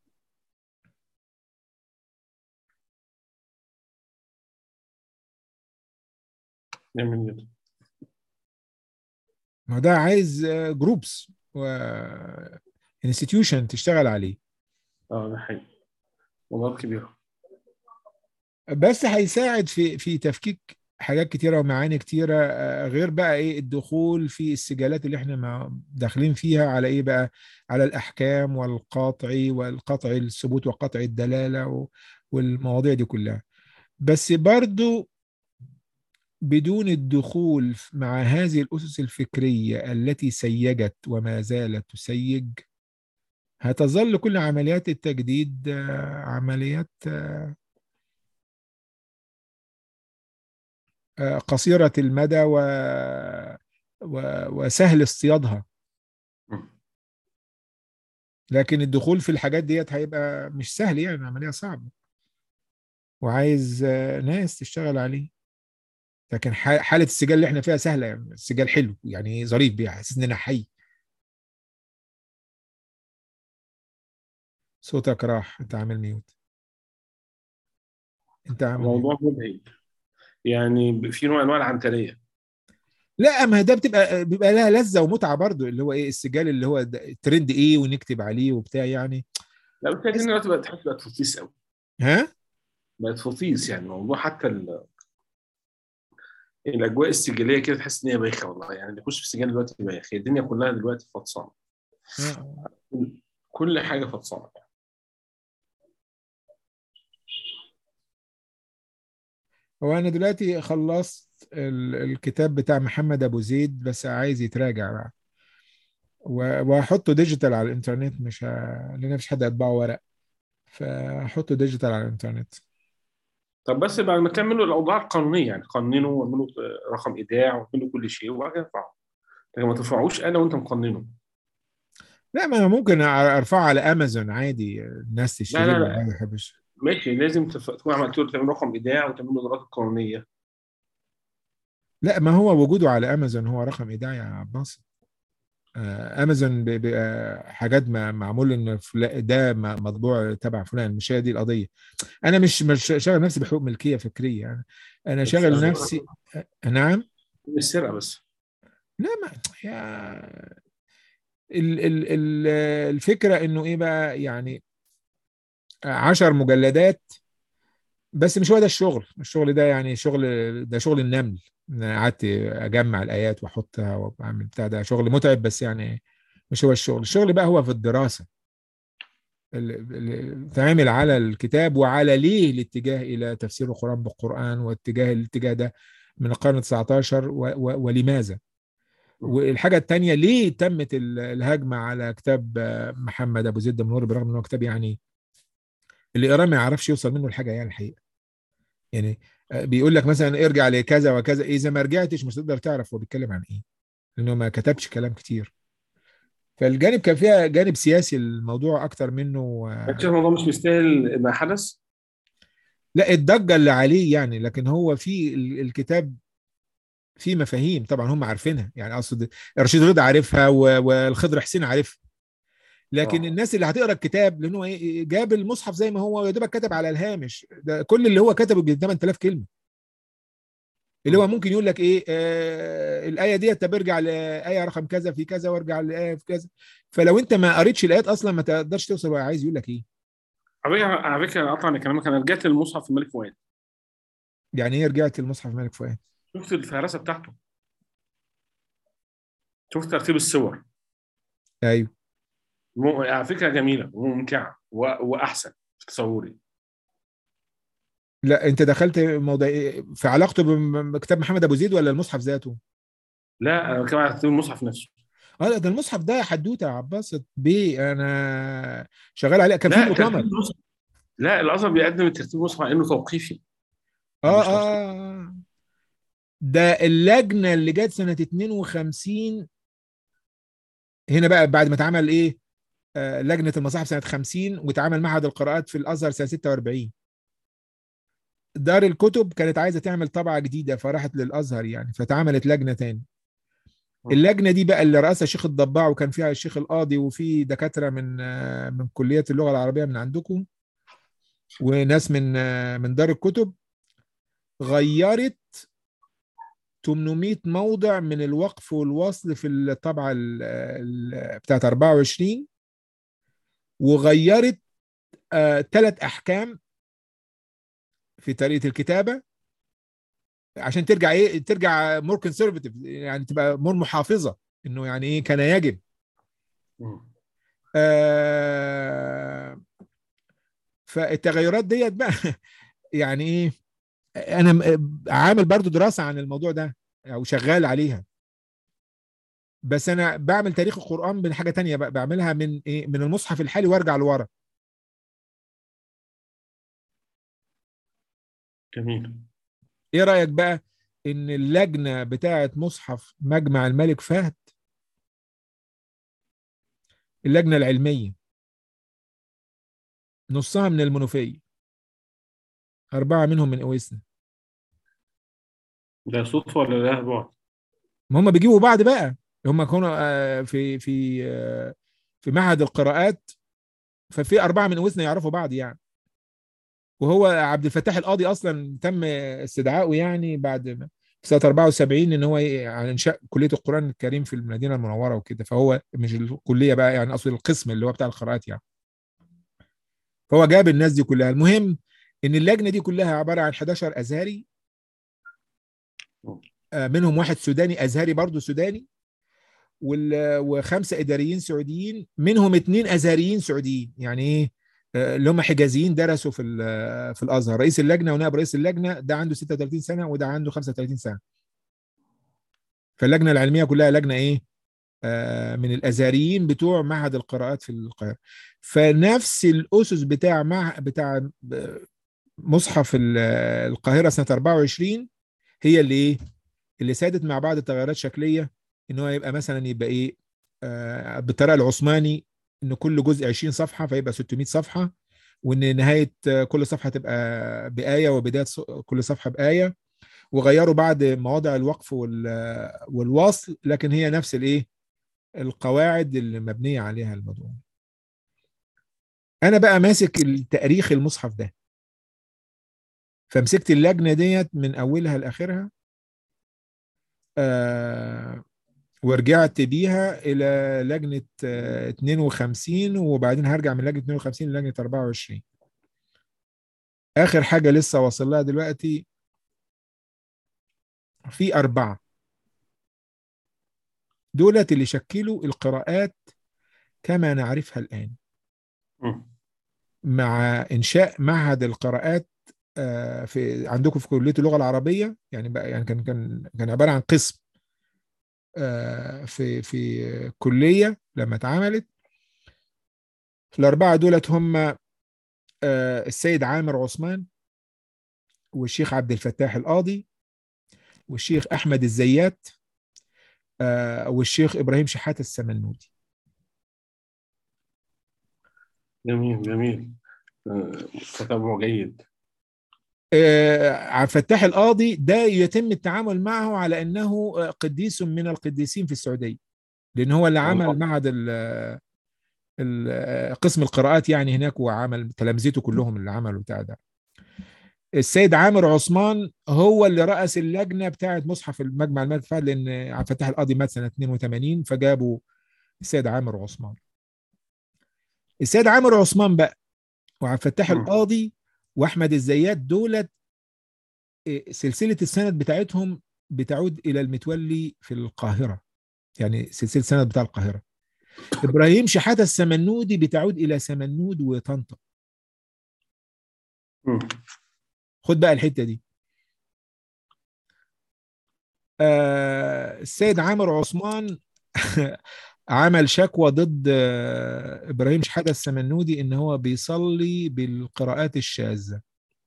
جميل جدا ما هو ده عايز جروبس و انستتيوشن تشتغل عليه اه ده حقيقي موضوعات كبيرة بس هيساعد في في تفكيك حاجات كتيره ومعاني كتيره آه، غير بقى ايه الدخول في السجالات اللي احنا مع- داخلين فيها على ايه بقى على الاحكام والقطعي والقطع الثبوت وقطع الدلاله و- والمواضيع دي كلها بس برضو بدون الدخول مع هذه الاسس الفكريه التي سيجت وما زالت تسيج هتظل كل عمليات التجديد آه، عمليات آه، آه، قصيرة المدى و... و... وسهل اصطيادها مم. لكن الدخول في الحاجات ديت هيبقى مش سهل يعني عملية صعبة وعايز آه، ناس تشتغل عليه لكن ح- حالة السجال اللي احنا فيها سهلة يعني السجال حلو يعني ظريف بيها حاسس ان انا حي صوتك راح انت عامل ميوت انت عامل ميوت موضوع مبهج يعني في نوع من انواع العنتريه لا ما ده بتبقى بيبقى لها لذة ومتعة برضو اللي هو ايه السجال اللي هو ده- ترند ايه ونكتب عليه وبتاع يعني لا بس هي دلوقتي بقت تحس بقت فطيس قوي ها بقت فطيس يعني الموضوع حتى ال... الاجواء السجاليه كده تحس ان هي بايخه والله يعني اللي يخش في السجال دلوقتي بايخ هي الدنيا كلها دلوقتي فطسانه آه. كل حاجه فطسانه هو انا دلوقتي خلصت ال- الكتاب بتاع محمد ابو زيد بس عايز يتراجع بقى و- وهحطه ديجيتال على الانترنت مش ه... لان مفيش حد هيطبعه ورق فهحطه ديجيتال على الانترنت طب بس بعد ما تعملوا الاوضاع القانونيه يعني قننوا واعملوا رقم ايداع واعملوا كل شيء وبعد كده ارفعوا لكن ما ترفعوش انا وانت مقننه لا ما أنا ممكن أ- ارفعه على امازون عادي الناس تشتري لا، له لا. ما بحبش ماشي لازم تف... تكون عملت له تعمل رقم ايداع وتعمل له الاجراءات القانونيه لا ما هو وجوده على امازون هو رقم ايداع يا عباس آه، امازون ب- بيبقى حاجات ما- معمول ان فلا- ده م- مطبوع تبع فلان مش هي دي القضيه انا مش مش شاغل نفسي بحقوق ملكيه فكريه يعني انا بس شاغل أنا- نفسي نعم السرقه بس لا ما يا ال ال ال الفكره انه ايه بقى يعني عشر مجلدات بس مش هو ده الشغل الشغل ده يعني شغل ده شغل النمل انا قعدت اجمع الايات واحطها واعمل بتاع ده شغل متعب بس يعني مش هو الشغل الشغل بقى هو في الدراسه اللي اللي تعمل على الكتاب وعلى ليه الاتجاه الى تفسير القران بالقران واتجاه الاتجاه ده من القرن 19 و و ولماذا والحاجه الثانيه ليه تمت ال- الهجمه على كتاب آه، محمد ابو زيد منور برغم انه كتاب يعني اللي قراه ما يعرفش يوصل منه الحاجه يعني الحقيقه يعني آه، بيقول لك مثلا ارجع لكذا وكذا اذا ما رجعتش مش هتقدر تعرف هو بيتكلم عن ايه لانه ما كتبش كلام كتير فالجانب كان فيها جانب سياسي الموضوع اكتر منه آه، انت شايف الموضوع مش مستاهل ما حدث لا الضجه اللي عليه يعني لكن هو في ال- الكتاب في مفاهيم طبعا هم عارفينها يعني اقصد رشيد رضا عارفها و- والخضر حسين عارفها لكن آه. الناس اللي هتقرا الكتاب لانه إيه، جاب المصحف زي ما هو يا دوبك كتب على الهامش ده كل اللي هو كتبه ب 8000 كلمه اللي هو ممكن يقول لك ايه آه الايه ديت طب ارجع لايه رقم كذا في كذا وارجع لايه في كذا فلو انت ما قريتش الايات اصلا ما تقدرش توصل هو عايز يقول لك ايه على فكره على فكره اقطع من كلامك انا رجعت للمصحف الملك فؤاد يعني ايه رجعت للمصحف مالك فؤاد شفت الفهرسه بتاعته شفت ترتيب الصور ايوه مو- على فكره جميله وممتعه و- واحسن في تصوري لا انت دخلت موضوع إيه؟ في علاقته بكتاب محمد ابو زيد ولا المصحف ذاته لا انا بتكلم على ترتيب المصحف نفسه اه لا ده المصحف ده حدوته يا عباس بيه انا شغال عليه كان في لا مؤتمر ترتيب المصحف لا الازهر بيقدم الترتيب المصحف على انه توقيفي اه مش اه آه. ده اللجنه اللي جت سنه 52 هنا بقى بعد ما اتعمل ايه آه لجنه المصاحف سنه 50 واتعمل معهد القراءات في الازهر سنه 46 دار الكتب كانت عايزه تعمل طبعه جديده فراحت للازهر يعني فتعملت لجنه تاني اللجنه دي بقى اللي رأسها الشيخ الضباع وكان فيها الشيخ القاضي وفي دكاتره من من كليه اللغه العربيه من عندكم وناس من من دار الكتب غيرت 800 موضع من الوقف والوصل في الطبعه بتاعت 24 وغيرت ثلاث احكام في طريقه الكتابه عشان ترجع ايه ترجع مور كونسرفتيف يعني تبقى مور محافظه انه يعني ايه كان يجب آه فالتغيرات ديت بقى يعني ايه انا عامل برضو دراسه عن الموضوع ده او شغال عليها بس انا بعمل تاريخ القران من حاجه تانية بقى بعملها من ايه من المصحف الحالي وارجع لورا جميل ايه رايك بقى ان اللجنه بتاعه مصحف مجمع الملك فهد اللجنه العلميه نصها من المنوفيه اربعه منهم من اويسنا ده صدفه ولا ده بعد ما هم بيجيبوا بعض بقى هم كانوا في في في معهد القراءات ففي اربعه من اويسنا يعرفوا بعض يعني وهو عبد الفتاح القاضي اصلا تم استدعائه يعني بعد سنه 74 ان هو على انشاء كليه القران الكريم في المدينه المنوره وكده فهو مش الكليه بقى يعني اقصد القسم اللي هو بتاع القراءات يعني فهو جاب الناس دي كلها المهم ان اللجنه دي كلها عباره عن 11 ازهري منهم واحد سوداني ازهري برضه سوداني وخمسه اداريين سعوديين منهم اثنين ازهريين سعوديين يعني ايه اللي هم حجازيين درسوا في في الازهر رئيس اللجنه ونائب رئيس اللجنه ده عنده 36 سنه وده عنده 35 سنه فاللجنه العلميه كلها لجنه ايه آه من الازهريين بتوع معهد القراءات في القاهره فنفس الاسس بتاع مع بتاع مصحف القاهره سنه 24 هي اللي ايه اللي سادت مع بعض التغيرات الشكليه ان هو يبقى مثلا يبقى ايه آه بالطريقه العثماني ان كل جزء 20 صفحه فيبقى 600 صفحه وان نهايه كل صفحه تبقى بايه وبدايه كل صفحه بايه وغيروا بعض مواضع الوقف والوصل لكن هي نفس الايه القواعد اللي مبنيه عليها الموضوع انا بقى ماسك التاريخ المصحف ده فمسكت اللجنه ديت من اولها لاخرها آه ورجعت بيها الى لجنه 52 وبعدين هرجع من لجنه 52 للجنه 24 اخر حاجه لسه واصل لها دلوقتي في اربعه دولت اللي شكلوا القراءات كما نعرفها الان مع انشاء معهد القراءات في عندكم في كليه اللغه العربيه يعني بقى يعني كان كان كان عباره عن قسم في في كليه لما اتعملت الاربعه دولت هم السيد عامر عثمان والشيخ عبد الفتاح القاضي والشيخ احمد الزيات والشيخ ابراهيم شحاته السمنودي جميل جميل تتبع جيد عبد الفتاح القاضي ده يتم التعامل معه على انه قديس من القديسين في السعوديه لان هو اللي عمل معهد قسم القراءات يعني هناك وعمل تلامذته كلهم اللي عملوا بتاع ده السيد عامر عثمان هو اللي رأس اللجنة بتاعة مصحف المجمع الملك فهد لأن عبد الفتاح القاضي مات سنة 82 فجابوا السيد عامر عثمان السيد عامر عثمان بقى وعبد الفتاح القاضي واحمد الزيات دولت سلسله السند بتاعتهم بتعود الى المتولي في القاهره يعني سلسله السند بتاع القاهره ابراهيم شحاته السمنودي بتعود الى سمنود وطنطا خد بقى الحته دي آه السيد عامر عثمان عمل شكوى ضد ابراهيم شحاته السمنودي ان هو بيصلي بالقراءات الشاذه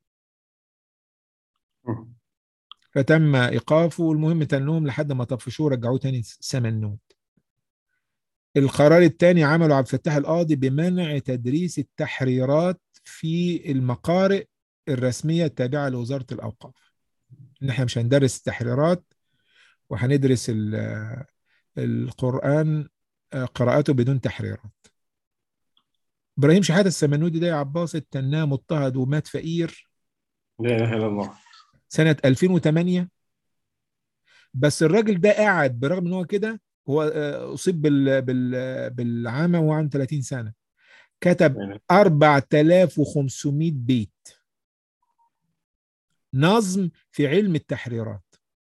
فتم ايقافه والمهم تنهم لحد ما طفشوه رجعوه تاني سمنود القرار الثاني عمله عبد الفتاح القاضي بمنع تدريس التحريرات في المقارئ الرسميه التابعه لوزاره الاوقاف ان احنا مش هندرس التحريرات وهندرس ال- القران آه، قراءته بدون تحريرات ابراهيم شحاته السمنودي ده يا عباس التناه مضطهد ومات فقير لا اله الا الله سنه 2008 بس الراجل ده قاعد برغم ان هو كده هو آه، اصيب بال بال بالعامه وهو عنده 30 سنه كتب يعني 4500 بيت نظم في علم التحريرات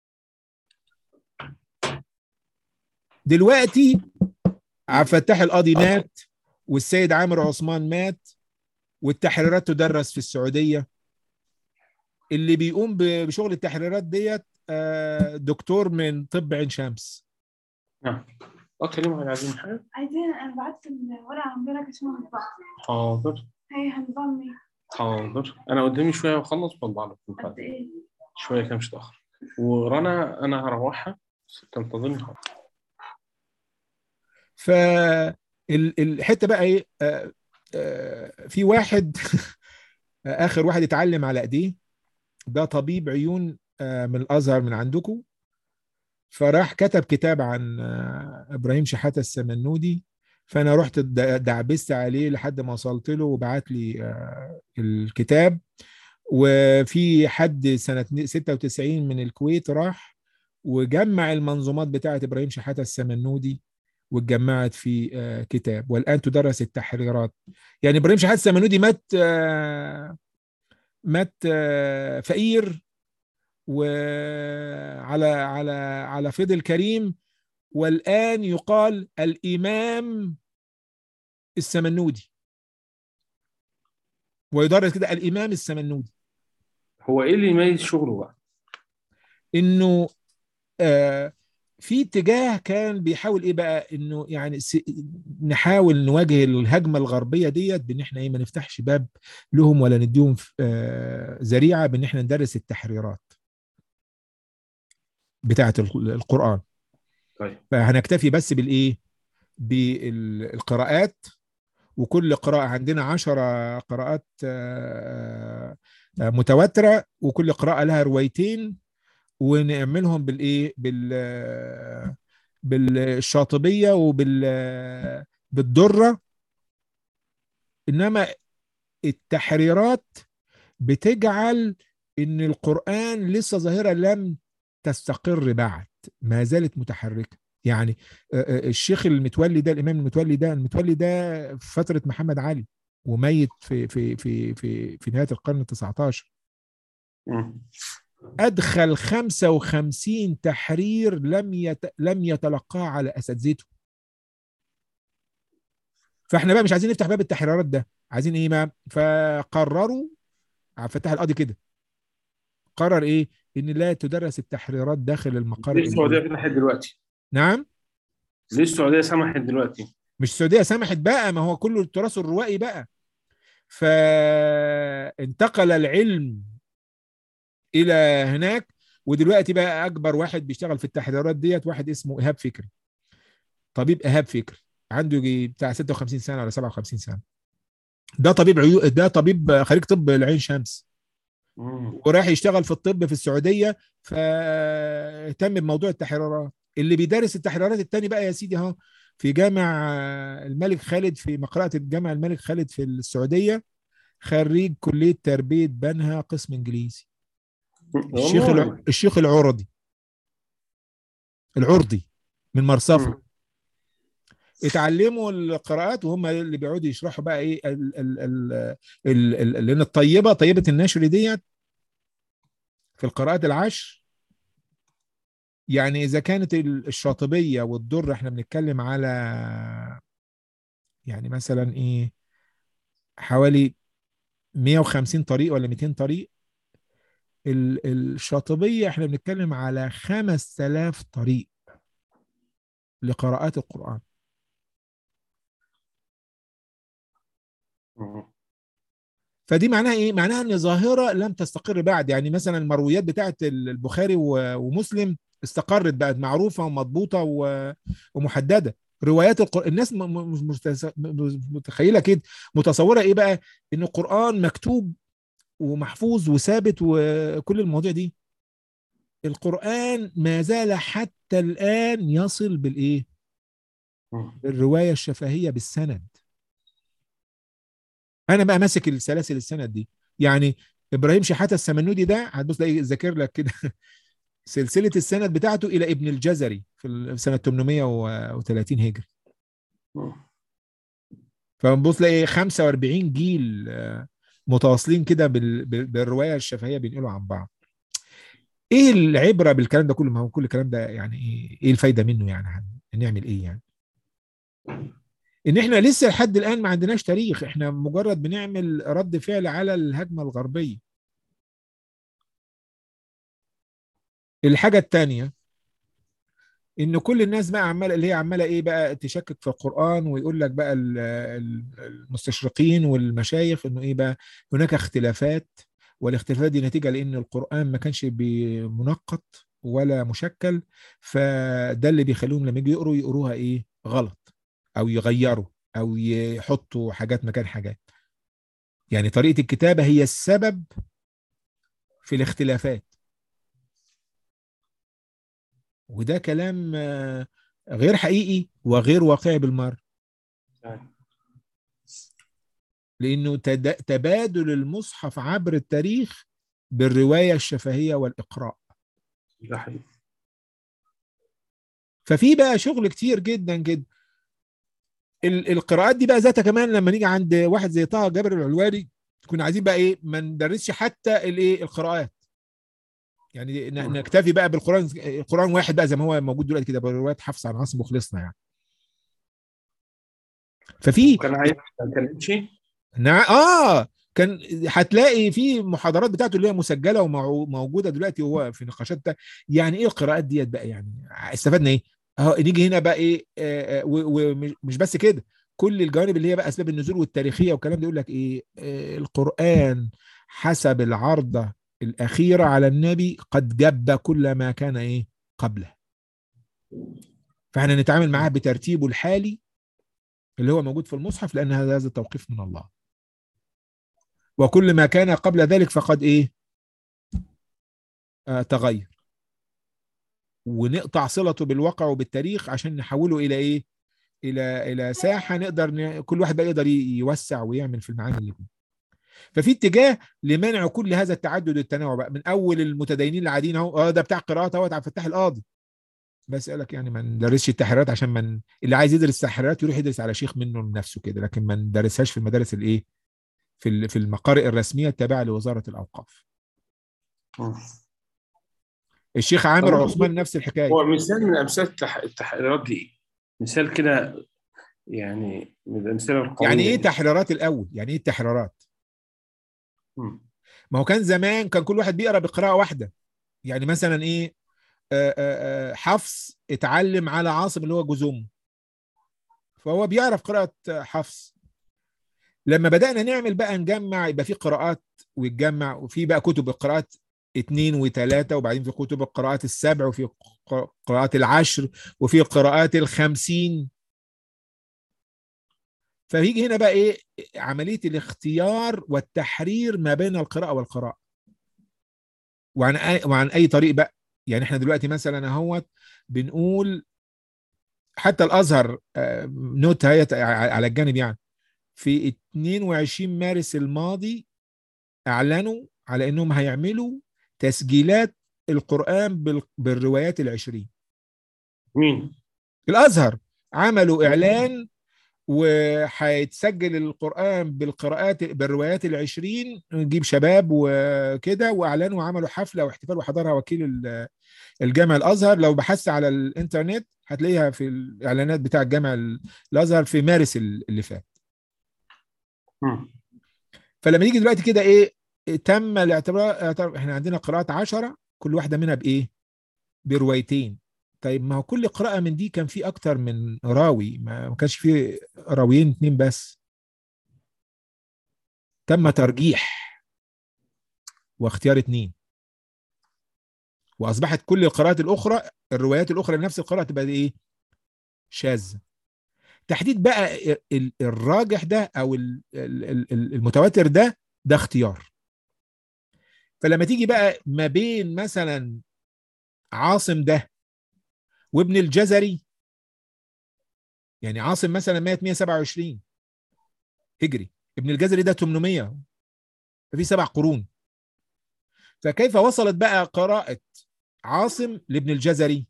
دلوقتي عبد الفتاح القاضي مات والسيد عامر عثمان مات والتحريرات تدرس في السعوديه اللي بيقوم ب- بشغل التحريرات ديت آه، دكتور من طب عين شمس نعم اه كلمة عن عايزين حاجة عايزين انا بعت الورقه امبارح اسمها مطبعة حاضر هي هنظام ايه حاضر انا قدامي شوية واخلص واطبع لك من قد بعد. ايه شوية كده مش هتأخر ورنا انا هروحها تنتظرني حاضر فالحته بقى ايه آه، آه، في واحد اخر واحد اتعلم على ايديه ده طبيب عيون آه، من الازهر من عندكم فراح كتب كتاب عن آه، ابراهيم شحاته السمنودي فانا رحت د- دعبست عليه لحد ما وصلت له وبعت لي آه، الكتاب وفي حد سنه 96 من الكويت راح وجمع المنظومات بتاعه ابراهيم شحاته السمنودي واتجمعت في آه، كتاب والان تدرس التحريرات يعني ابراهيم شحاته السمنودي مات آه، مات آه، فقير وعلى على على فضل كريم والان يقال الامام السمنودي ويدرس كده الامام السمنودي هو ايه اللي يميز شغله بقى؟ انه آه في اتجاه كان بيحاول ايه بقى انه يعني س- نحاول نواجه الهجمه الغربيه ديت بان احنا ايه ما نفتحش باب لهم ولا نديهم آه ذريعه بان احنا ندرس التحريرات بتاعه ال- القران طيب فهنكتفي بس بالايه بالقراءات وكل قراءة عندنا عشرة قراءات آه، آه، متواترة وكل قراءة لها روايتين ونعملهم بالايه بال آه، بالشاطبية وبال آه، بالدرة انما التحريرات بتجعل ان القرآن لسه ظاهرة لم تستقر بعد ما زالت متحركة يعني آه، آه، الشيخ المتولي ده الامام المتولي ده المتولي ده في فتره محمد علي وميت في في في في في نهايه القرن ال 19 مم. ادخل 55 تحرير لم يت... لم يتلقاه على اساتذته فاحنا بقى مش عايزين نفتح باب التحريرات ده عايزين ايه ما فقرروا عبد الفتاح القاضي كده قرر ايه ان لا تدرس التحريرات داخل المقارئ ليه السعودية الإيه؟ فتحت دلوقتي؟ نعم ليه السعودية سمحت دلوقتي؟ مش السعوديه سمحت بقى ما هو كله التراث الروائي بقى فانتقل العلم الى هناك ودلوقتي بقى اكبر واحد بيشتغل في التحريرات ديت واحد اسمه ايهاب فكري طبيب ايهاب فكري عنده يجي بتاع 56 سنه ولا 57 سنه ده طبيب عيو ده طبيب خريج طب العين شمس مم. وراح يشتغل في الطب في السعوديه فاهتم بموضوع التحريرات اللي بيدرس التحريرات التاني بقى يا سيدي اهو في جامع الملك خالد في مقرأة الجامع الملك خالد في السعودية خريج كلية تربية بنها قسم انجليزي الشيخ والله. الع... الشيخ العرضي العرضي من مرصفة مم. اتعلموا القراءات وهم اللي بيقعدوا يشرحوا بقى ايه ال ال ال ال ال لان الطيبه طيبه النشر ديت في القراءات العشر يعني اذا كانت ال- الشاطبيه والدر احنا بنتكلم على يعني مثلا ايه حوالي 150 طريق ولا 200 طريق ال- الشاطبيه احنا بنتكلم على 5000 طريق لقراءات القرآن مم. فدي معناها ايه؟ معناها ان ظاهره لم تستقر بعد يعني مثلا المرويات بتاعت البخاري و- ومسلم استقرت بقت معروفه ومضبوطه و- ومحدده روايات القرآن الناس م- م- مش متس- م- متخيله كده متصوره ايه بقى ان القرآن مكتوب ومحفوظ وثابت وكل المواضيع دي القرآن ما زال حتى الآن يصل بالايه مم. بالروايه الشفهيه بالسند انا بقى ماسك السلاسل السند دي يعني ابراهيم شحاته السمنودي ده هتبص تلاقي ذاكر لك كده سلسله السند بتاعته الى ابن الجزري في ال- سنه 830 هجري مم. فبنبص تلاقي 45 جيل آه، متواصلين كده بال- بال- بالروايه الشفهيه بينقلوا عن بعض ايه العبره بالكلام ده كله ما هو كل الكلام ده يعني ايه ايه الفايده منه يعني هن- هنعمل ايه يعني ان احنا لسه لحد الان ما عندناش تاريخ احنا مجرد بنعمل رد فعل على الهجمه الغربيه الحاجه الثانيه ان كل الناس بقى عماله اللي هي عماله ايه بقى تشكك في القران ويقول لك بقى ال- ال- المستشرقين والمشايخ انه ايه بقى هناك اختلافات والاختلافات دي نتيجه لان القران ما كانش بمنقط ولا مشكل فده اللي بيخليهم لما يجوا يقروا يقروها ايه غلط او يغيروا او يحطوا حاجات مكان حاجات يعني طريقه الكتابه هي السبب في الاختلافات وده كلام آه، غير حقيقي وغير واقعي بالمره يعني لانه تد- تبادل المصحف عبر التاريخ بالروايه الشفهيه والاقراء ده حقيقي ففي بقى شغل كتير جدا جدا ال- القراءات دي بقى ذاتها كمان لما نيجي عند واحد زي طه جابر العلواني كنا عايزين بقى ايه ما ندرسش حتى الايه القراءات يعني ن- مم. نكتفي بقى بالقران القران واحد بقى زي ما هو موجود دلوقتي كده بروايات حفص عن عاصم وخلصنا يعني ففي كان عايز ما كانش نع... اه كان هتلاقي في محاضرات بتاعته اللي هي مسجله وموجوده دلوقتي وهو في نقاشات ده يعني ايه القراءات ديت بقى يعني استفدنا ايه؟ اهو نيجي هنا بقى ايه آه، آه، و- ومش بس كده كل الجوانب اللي هي بقى اسباب النزول والتاريخيه والكلام ده يقول لك ايه آه، القران حسب العرضه الاخيره على النبي قد جب كل ما كان ايه قبله فاحنا نتعامل معاه بترتيبه الحالي اللي هو موجود في المصحف لان هذا هذا التوقيف من الله وكل ما كان قبل ذلك فقد ايه آه تغير ونقطع صلته بالواقع وبالتاريخ عشان نحوله الى ايه الى الى ساحه نقدر ن... كل واحد بقى يقدر ي- يوسع ويعمل في المعاني اللي فيه ففي اتجاه لمنع كل هذا التعدد والتنوع بقى من اول المتدينين العاديين اهو اه ده بتاع قراءات اهوت عبد الفتاح القاضي بس قال لك يعني ما ندرسش التحريرات عشان من اللي عايز يدرس تحريرات يروح يدرس على شيخ منه لنفسه كده لكن ما ندرسهاش في المدارس الايه في ال- في المقارئ الرسميه التابعه لوزاره الاوقاف مم. الشيخ عامر طب عثمان نفس الحكايه هو مثال من امثله التح... التحريرات دي مثال كده يعني من الامثله القويه يعني ايه دي. تحريرات الاول يعني ايه التحريرات مم. ما هو كان زمان كان كل واحد بيقرا بقراءه واحده يعني مثلا ايه آه، آه، آه، حفص اتعلم على عاصم اللي هو جوز امه فهو بيعرف قراءه آه، حفص لما بدانا نعمل بقى نجمع يبقى في قراءات ويتجمع وفي بقى كتب القراءات اثنين وثلاثة وبعدين في كتب القراءات السبع وفي ق- قراءات العشر وفي قراءات الخمسين فيجي هنا بقى ايه عملية الاختيار والتحرير ما بين القراءة والقراءة وعن أي وعن أي طريق بقى يعني احنا دلوقتي مثلا اهوت بنقول حتى الازهر آه، نوت هي على الجانب يعني في 22 مارس الماضي اعلنوا على انهم هيعملوا تسجيلات القرآن بال- بالروايات العشرين مين؟ الازهر عملوا اعلان وهيتسجل القرآن بالقراءات بالروايات العشرين نجيب شباب وكده واعلنوا وعملوا حفلة واحتفال وحضرها وكيل ال- الجامع الازهر لو بحثت على الانترنت هتلاقيها في الاعلانات بتاع الجامع ال- الازهر في مارس اللي فات مم. فلما يجي دلوقتي كده ايه تم الاعتبار اعتبار- احنا عندنا قراءات عشرة كل واحدة منها بايه بروايتين طيب ما هو كل قراءة من دي كان في اكتر من راوي ما ما كانش في راويين اتنين بس تم ترجيح واختيار اتنين واصبحت كل القراءات الاخرى الروايات الاخرى لنفس القراءة تبقى ايه شاذة تحديد بقى ال- الراجح ده او ال- ال- ال- المتواتر ده ده اختيار فلما تيجي بقى ما بين مثلا عاصم ده وابن الجزري يعني عاصم مثلا مات 127 هجري ابن الجزري ده 800 ففي سبع قرون فكيف وصلت بقى قراءة عاصم لابن الجزري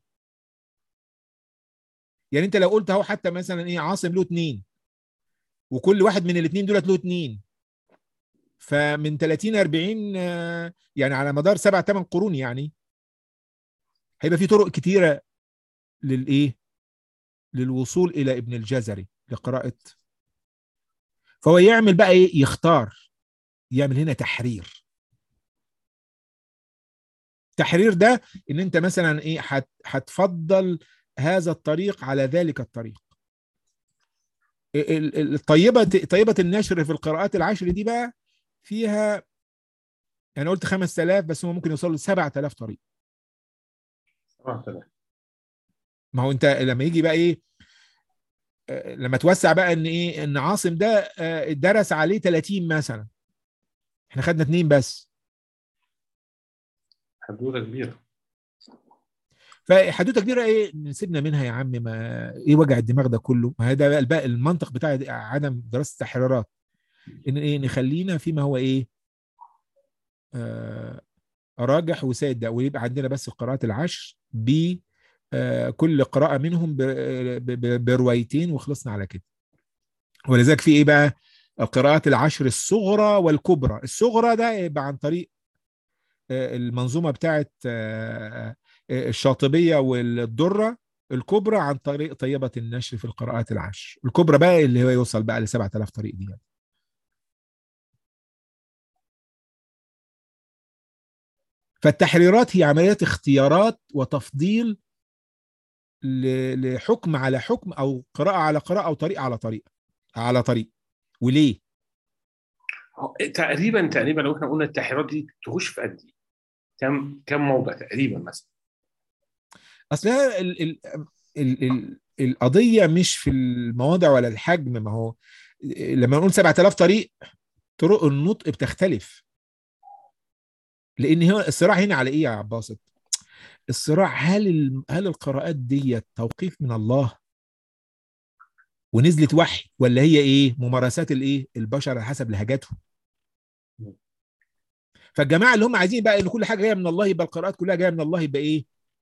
يعني انت لو قلت اهو حتى مثلا ايه عاصم له اتنين وكل واحد من الاثنين دولت له اتنين فمن 30 40 آه، يعني على مدار سبع ثمان قرون يعني هيبقى في طرق كتيره للايه للوصول الى ابن الجزري لقراءه فهو يعمل بقى ايه يختار يعمل هنا تحرير تحرير ده ان انت مثلا ايه هت- هتفضل هذا الطريق على ذلك الطريق ال- ال- الطيبه طيبه النشر في القراءات العشر دي بقى فيها انا قلت 5000 بس هم ممكن يوصلوا ل 7000 طريق 7000 ما هو انت لما يجي بقى ايه آه، لما توسع بقى ان ايه ان عاصم ده آه، درس عليه 30 مثلا احنا خدنا اتنين بس حدوته كبيره فحدوته كبيره ايه نسيبنا منها يا عم ما ايه وجع الدماغ ده كله ما هذا بقى البقى المنطق بتاع عدم دراسه التحريرات ان ايه نخلينا فيما هو ايه آه راجح وسائد ده ويبقى عندنا بس القراءات العشر ب آه كل قراءه منهم ب- ب- ب- بروايتين وخلصنا على كده ولذلك في ايه بقى القراءات العشر الصغرى والكبرى الصغرى ده يبقى عن طريق آه، المنظومه بتاعت آه، آه، الشاطبيه والدره الكبرى عن طريق طيبه النشر في القراءات العشر الكبرى بقى اللي هو يوصل بقى ل 7000 طريق دي يعني. فالتحريرات هي عمليات اختيارات وتفضيل ل- لحكم على حكم او قراءه على قراءه او طريق على طريق على طريق وليه تقريبا تقريبا لو احنا قلنا التحريرات دي تخش في قد ايه؟ كم كم موضع تقريبا مثلا؟ اصل هي ال ال ال ال القضيه مش في المواضع ولا الحجم ما هو لما نقول 7000 طريق طرق النطق بتختلف لان هو الصراع هنا على ايه يا عباسط الصراع هل ال- هل القراءات دي توقيف من الله ونزلت وحي ولا هي ايه ممارسات الايه البشر على حسب لهجاتهم فالجماعه اللي هم عايزين بقى ان كل حاجه جايه من الله يبقى القراءات كلها جايه من الله يبقى ايه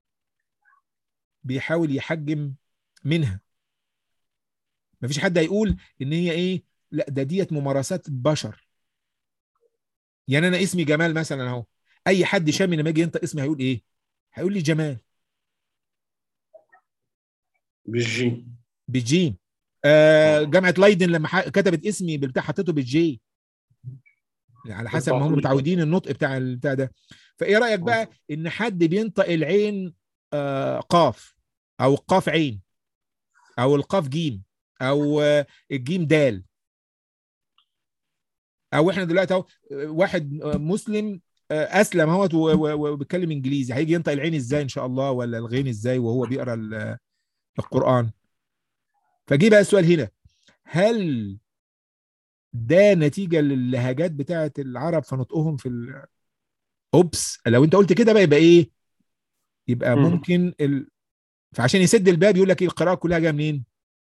بيحاول يحجم منها مفيش حد هيقول ان هي ايه لا ده ديت ممارسات بشر يعني انا اسمي جمال مثلا اهو اي حد شامي لما يجي ينطق اسمي هيقول ايه هيقول لي جمال بالجيم بالجيم آه جامعه لايدن لما ح- كتبت اسمي بالبتاع حطيته بالجي يعني على حسب ما هم بالتعويض. متعودين النطق بتاع البتاع ده فايه رايك بقى ان حد بينطق العين آه قاف او القاف عين او القاف جيم او آه الجيم دال او احنا دلوقتي اهو آه، واحد آه، مسلم آه، اسلم اهوت و- و- وبيتكلم انجليزي هيجي ينطق العين ازاي ان شاء الله ولا الغين ازاي وهو بيقرا ال- القران فجي بقى السؤال هنا هل ده نتيجه للهجات بتاعه العرب في نطقهم في ال... اوبس لو انت قلت كده بقى يبقى ايه يبقى مم. ممكن ال... فعشان يسد الباب يقول لك ايه القراءه كلها جايه منين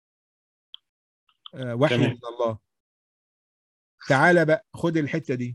آه وحي تمام. من الله تعالى بقى خد الحته دي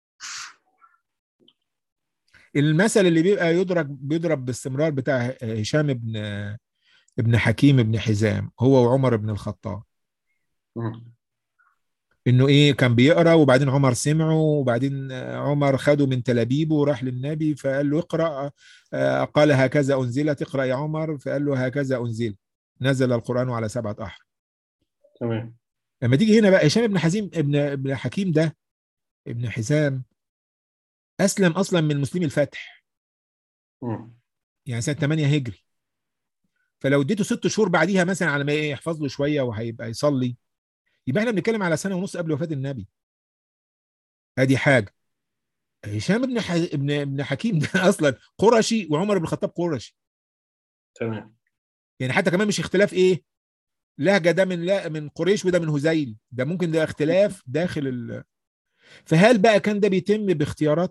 المثل اللي بيبقى يضرب بيضرب باستمرار بتاع هشام ابن ابن حكيم ابن حزام هو وعمر بن الخطاب مم. انه ايه كان بيقرا وبعدين عمر سمعه وبعدين عمر خده من تلابيبه وراح للنبي فقال له اقرا آه، قال هكذا انزلت اقرا يا عمر فقال له هكذا انزل نزل القران على سبعه احرف تمام لما تيجي هنا بقى هشام ابن حزيم ابن ابن حكيم ده ابن حزام اسلم اصلا من مسلمي الفتح مم. يعني سنه 8 هجري فلو اديته ست شهور بعديها مثلا على ما إيه يحفظ له شويه وهيبقى يصلي يبقى احنا بنتكلم على سنه ونص قبل وفاه النبي ادي حاجه هشام ابن ح... ابن ابن حكيم ده اصلا قرشي وعمر بن الخطاب قرشي تمام يعني حتى كمان مش اختلاف ايه لهجه ده من لا من قريش وده من هذيل ده ممكن ده اختلاف داخل ال... فهل بقى كان ده بيتم باختيارات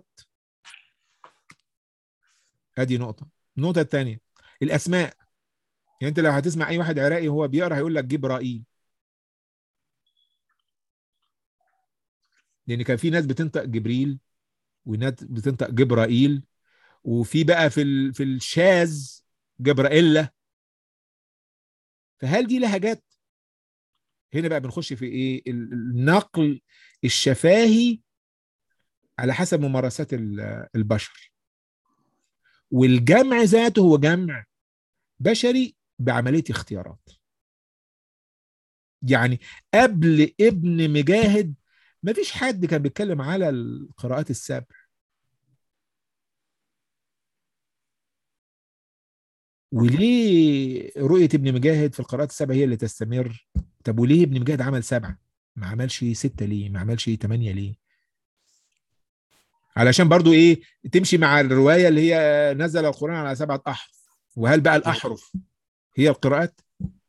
ادي نقطه النقطه الثانيه الاسماء يعني انت لو هتسمع اي واحد عراقي وهو بيقرا هيقول لك جبرائيل لان كان في ناس بتنطق جبريل وناس بتنطق جبرائيل وفي بقى في ال... في الشاذ جبرائيلا فهل دي لهجات هنا بقى بنخش في ايه ال- النقل الشفاهي على حسب ممارسات ال- البشر والجمع ذاته هو جمع بشري بعملية اختيارات يعني قبل ابن مجاهد ما فيش حد كان بيتكلم على القراءات السبع وليه رؤية ابن مجاهد في القراءات السبع هي اللي تستمر طب وليه ابن مجاهد عمل سبعة ما عملش ستة ليه ما عملش تمانية ليه علشان برضو ايه تمشي مع الرواية اللي هي نزل القرآن على سبعة أحرف وهل بقى الأحرف هي القراءات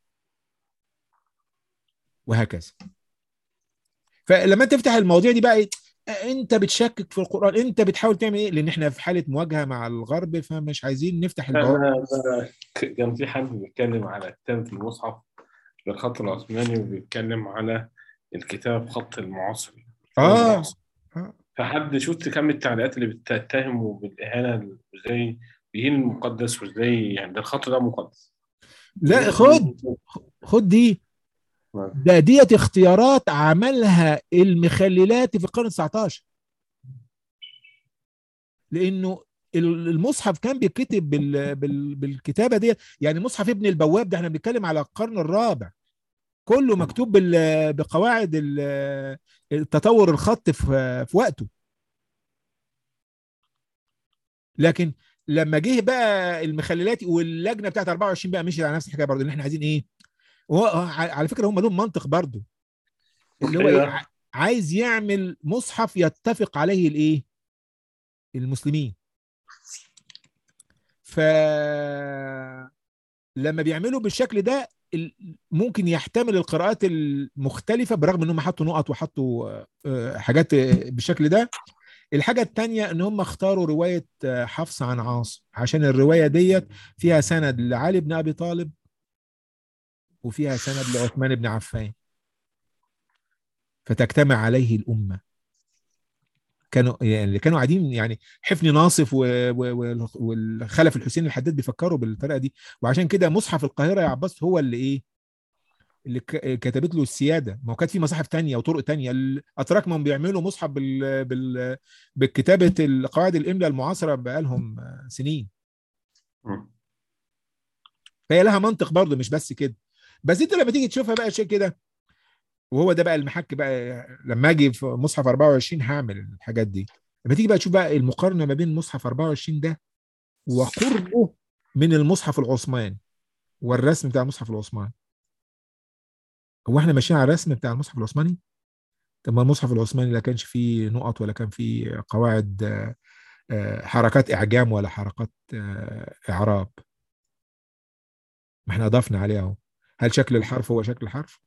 وهكذا فلما انت تفتح المواضيع دي بقى ايه انت بتشكك في القرآن انت بتحاول تعمل ايه لان احنا في حالة مواجهة مع الغرب فمش عايزين نفتح البوابة أنا أنا كان في حد بيتكلم على كتابة المصحف بالخط العثماني وبيتكلم على الكتاب خط المعاصر اه آه. فحد شفت كم التعليقات اللي بتتهمه بالإهانة وإزاي بيهين المقدس وإزاي يعني ده الخط ده مقدس لا خد خد دي ده ديت اختيارات عملها المخللاتي في القرن 19 لانه المصحف كان بيتكتب بال... بال... بالكتابه دي يعني مصحف ابن البواب ده احنا بنتكلم على القرن الرابع كله مكتوب بال... بقواعد ال- التطور الخط في في وقته لكن لما جه بقى المخللاتي واللجنه بتاعت 24 بقى مشيت على نفس الحكايه برضه ان احنا عايزين ايه وهو على فكره هم لهم منطق برضه اللي هو أيوة. إيه؟ ع- عايز يعمل مصحف يتفق عليه الايه المسلمين ف لما بيعملوا بالشكل ده ال- ممكن يحتمل القراءات المختلفة برغم انهم حطوا نقط وحطوا آه، آه، حاجات آه، بالشكل ده الحاجة التانية ان هم اختاروا رواية آه، حفص عن عاصم عشان الرواية ديت فيها سند لعلي بن ابي طالب وفيها سند لعثمان بن عفان فتجتمع عليه الأمة كانوا يعني اللي كانوا قاعدين يعني حفني ناصف و- و- و- والخلف الحسين الحداد بيفكروا بالطريقه دي وعشان كده مصحف القاهره يا عباس هو اللي ايه اللي ك- كتبت له السياده ما هو كانت في مصاحف تانية وطرق تانية الاتراك ما هم بيعملوا مصحف بال بال بكتابه القواعد الاملاء المعاصره بقالهم سنين مم. فهي لها منطق برضه مش بس كده بس انت لما تيجي تشوفها بقى شيء كده وهو ده بقى المحك بقى لما اجي في مصحف 24 هعمل الحاجات دي لما تيجي بقى تشوف بقى المقارنه ما بين مصحف 24 ده وقربه من المصحف العثماني والرسم بتاع المصحف العثماني هو احنا ماشيين على الرسم بتاع المصحف العثماني طب ما المصحف العثماني لا كانش فيه نقط ولا كان فيه قواعد آه، آه، حركات اعجام ولا حركات آه، اعراب ما احنا اضفنا عليه اهو هل شكل الحرف هو شكل الحرف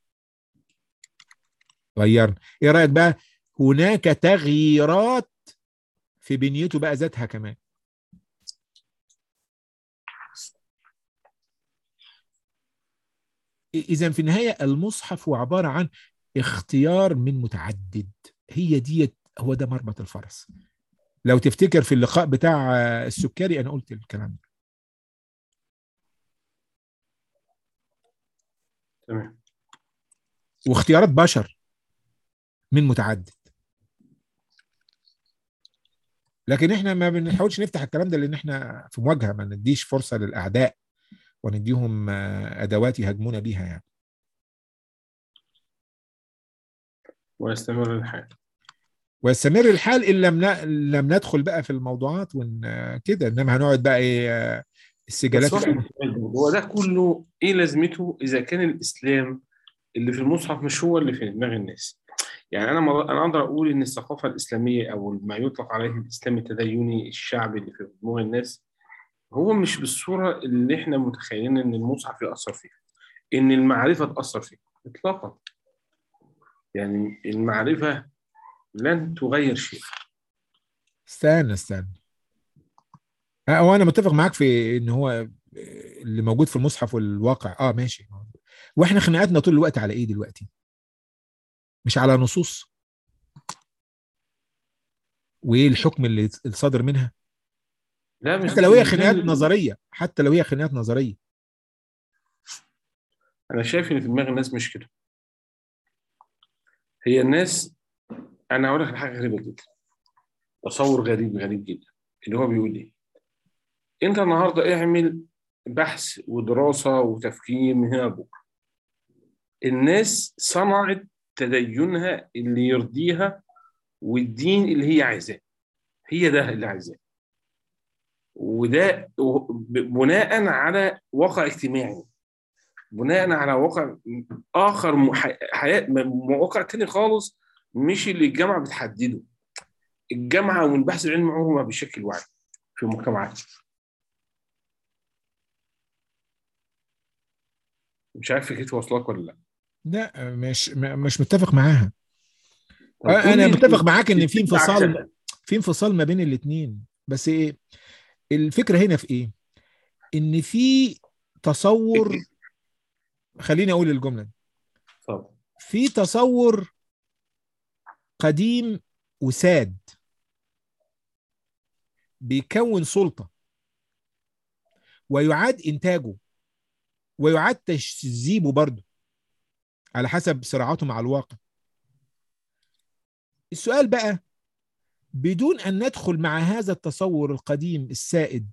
غيرنا ايه رايك بقى هناك تغييرات في بنيته بقى ذاتها كمان اذا في النهايه المصحف هو عباره عن اختيار من متعدد هي ديت هو ده مربط الفرس لو تفتكر في اللقاء بتاع السكري انا قلت الكلام ده تمام واختيارات بشر من متعدد لكن احنا ما بنحاولش نفتح الكلام ده لان احنا في مواجهه ما نديش فرصه للاعداء ونديهم آه، ادوات يهاجمونا بيها يعني ويستمر الحال ويستمر الحال ان لم ن- لم ندخل بقى في الموضوعات ون كده انما هنقعد بقى ايه آه، السجالات بس واحد سؤال برضه، هو ده كله ايه لازمته اذا كان الاسلام اللي في المصحف مش هو اللي في دماغ الناس يعني انا مر- انا اقدر اقول ان الثقافه الاسلاميه او ما يطلق عليه الاسلام التديني الشعبي اللي في دماغ الناس هو مش بالصوره اللي احنا متخيلين ان المصحف ياثر فيها ان المعرفه تاثر فيه اطلاقا يعني المعرفه لن تغير شيء استنى استنى اه وانا متفق معاك في ان هو اللي موجود في المصحف والواقع اه ماشي واحنا خناقاتنا طول الوقت على ايه دلوقتي مش على نصوص وايه الحكم اللي صادر منها لا مش حتى لو هي مش- خناقات نظريه حتى لو هي خناقات نظريه انا شايف ان في دماغ الناس مش كده هي الناس انا هقول لك على حاجه غريبه جدا تصور غريب غريب جدا اللي هو بيقول ايه انت النهارده اعمل بحث ودراسه وتفكير من هنا لبكره الناس صنعت تدينها اللي يرضيها والدين اللي هي عايزاه هي ده اللي عايزاه وده بناء على واقع اجتماعي بناء على واقع اخر م- ح- حياه م- واقع تاني خالص مش اللي الجامعه بتحدده الجامعه والبحث العلمي عمره ما بيشكل وعي في المجتمعات مش عارف فكرتي واصلاك ولا لا لا مش م- مش متفق معاها طب آه، قول انا لي متفق معاك ان في الفكرة انفصال عكسها. في انفصال ما بين الاثنين بس ايه الفكره هنا في ايه ان في تصور خليني اقول الجمله دي. اتفضل في تصور قديم وساد بيكون سلطه ويعاد انتاجه ويعاد تجذيبه برضه على حسب صراعاته مع الواقع السؤال بقى بدون ان ندخل مع هذا التصور القديم السائد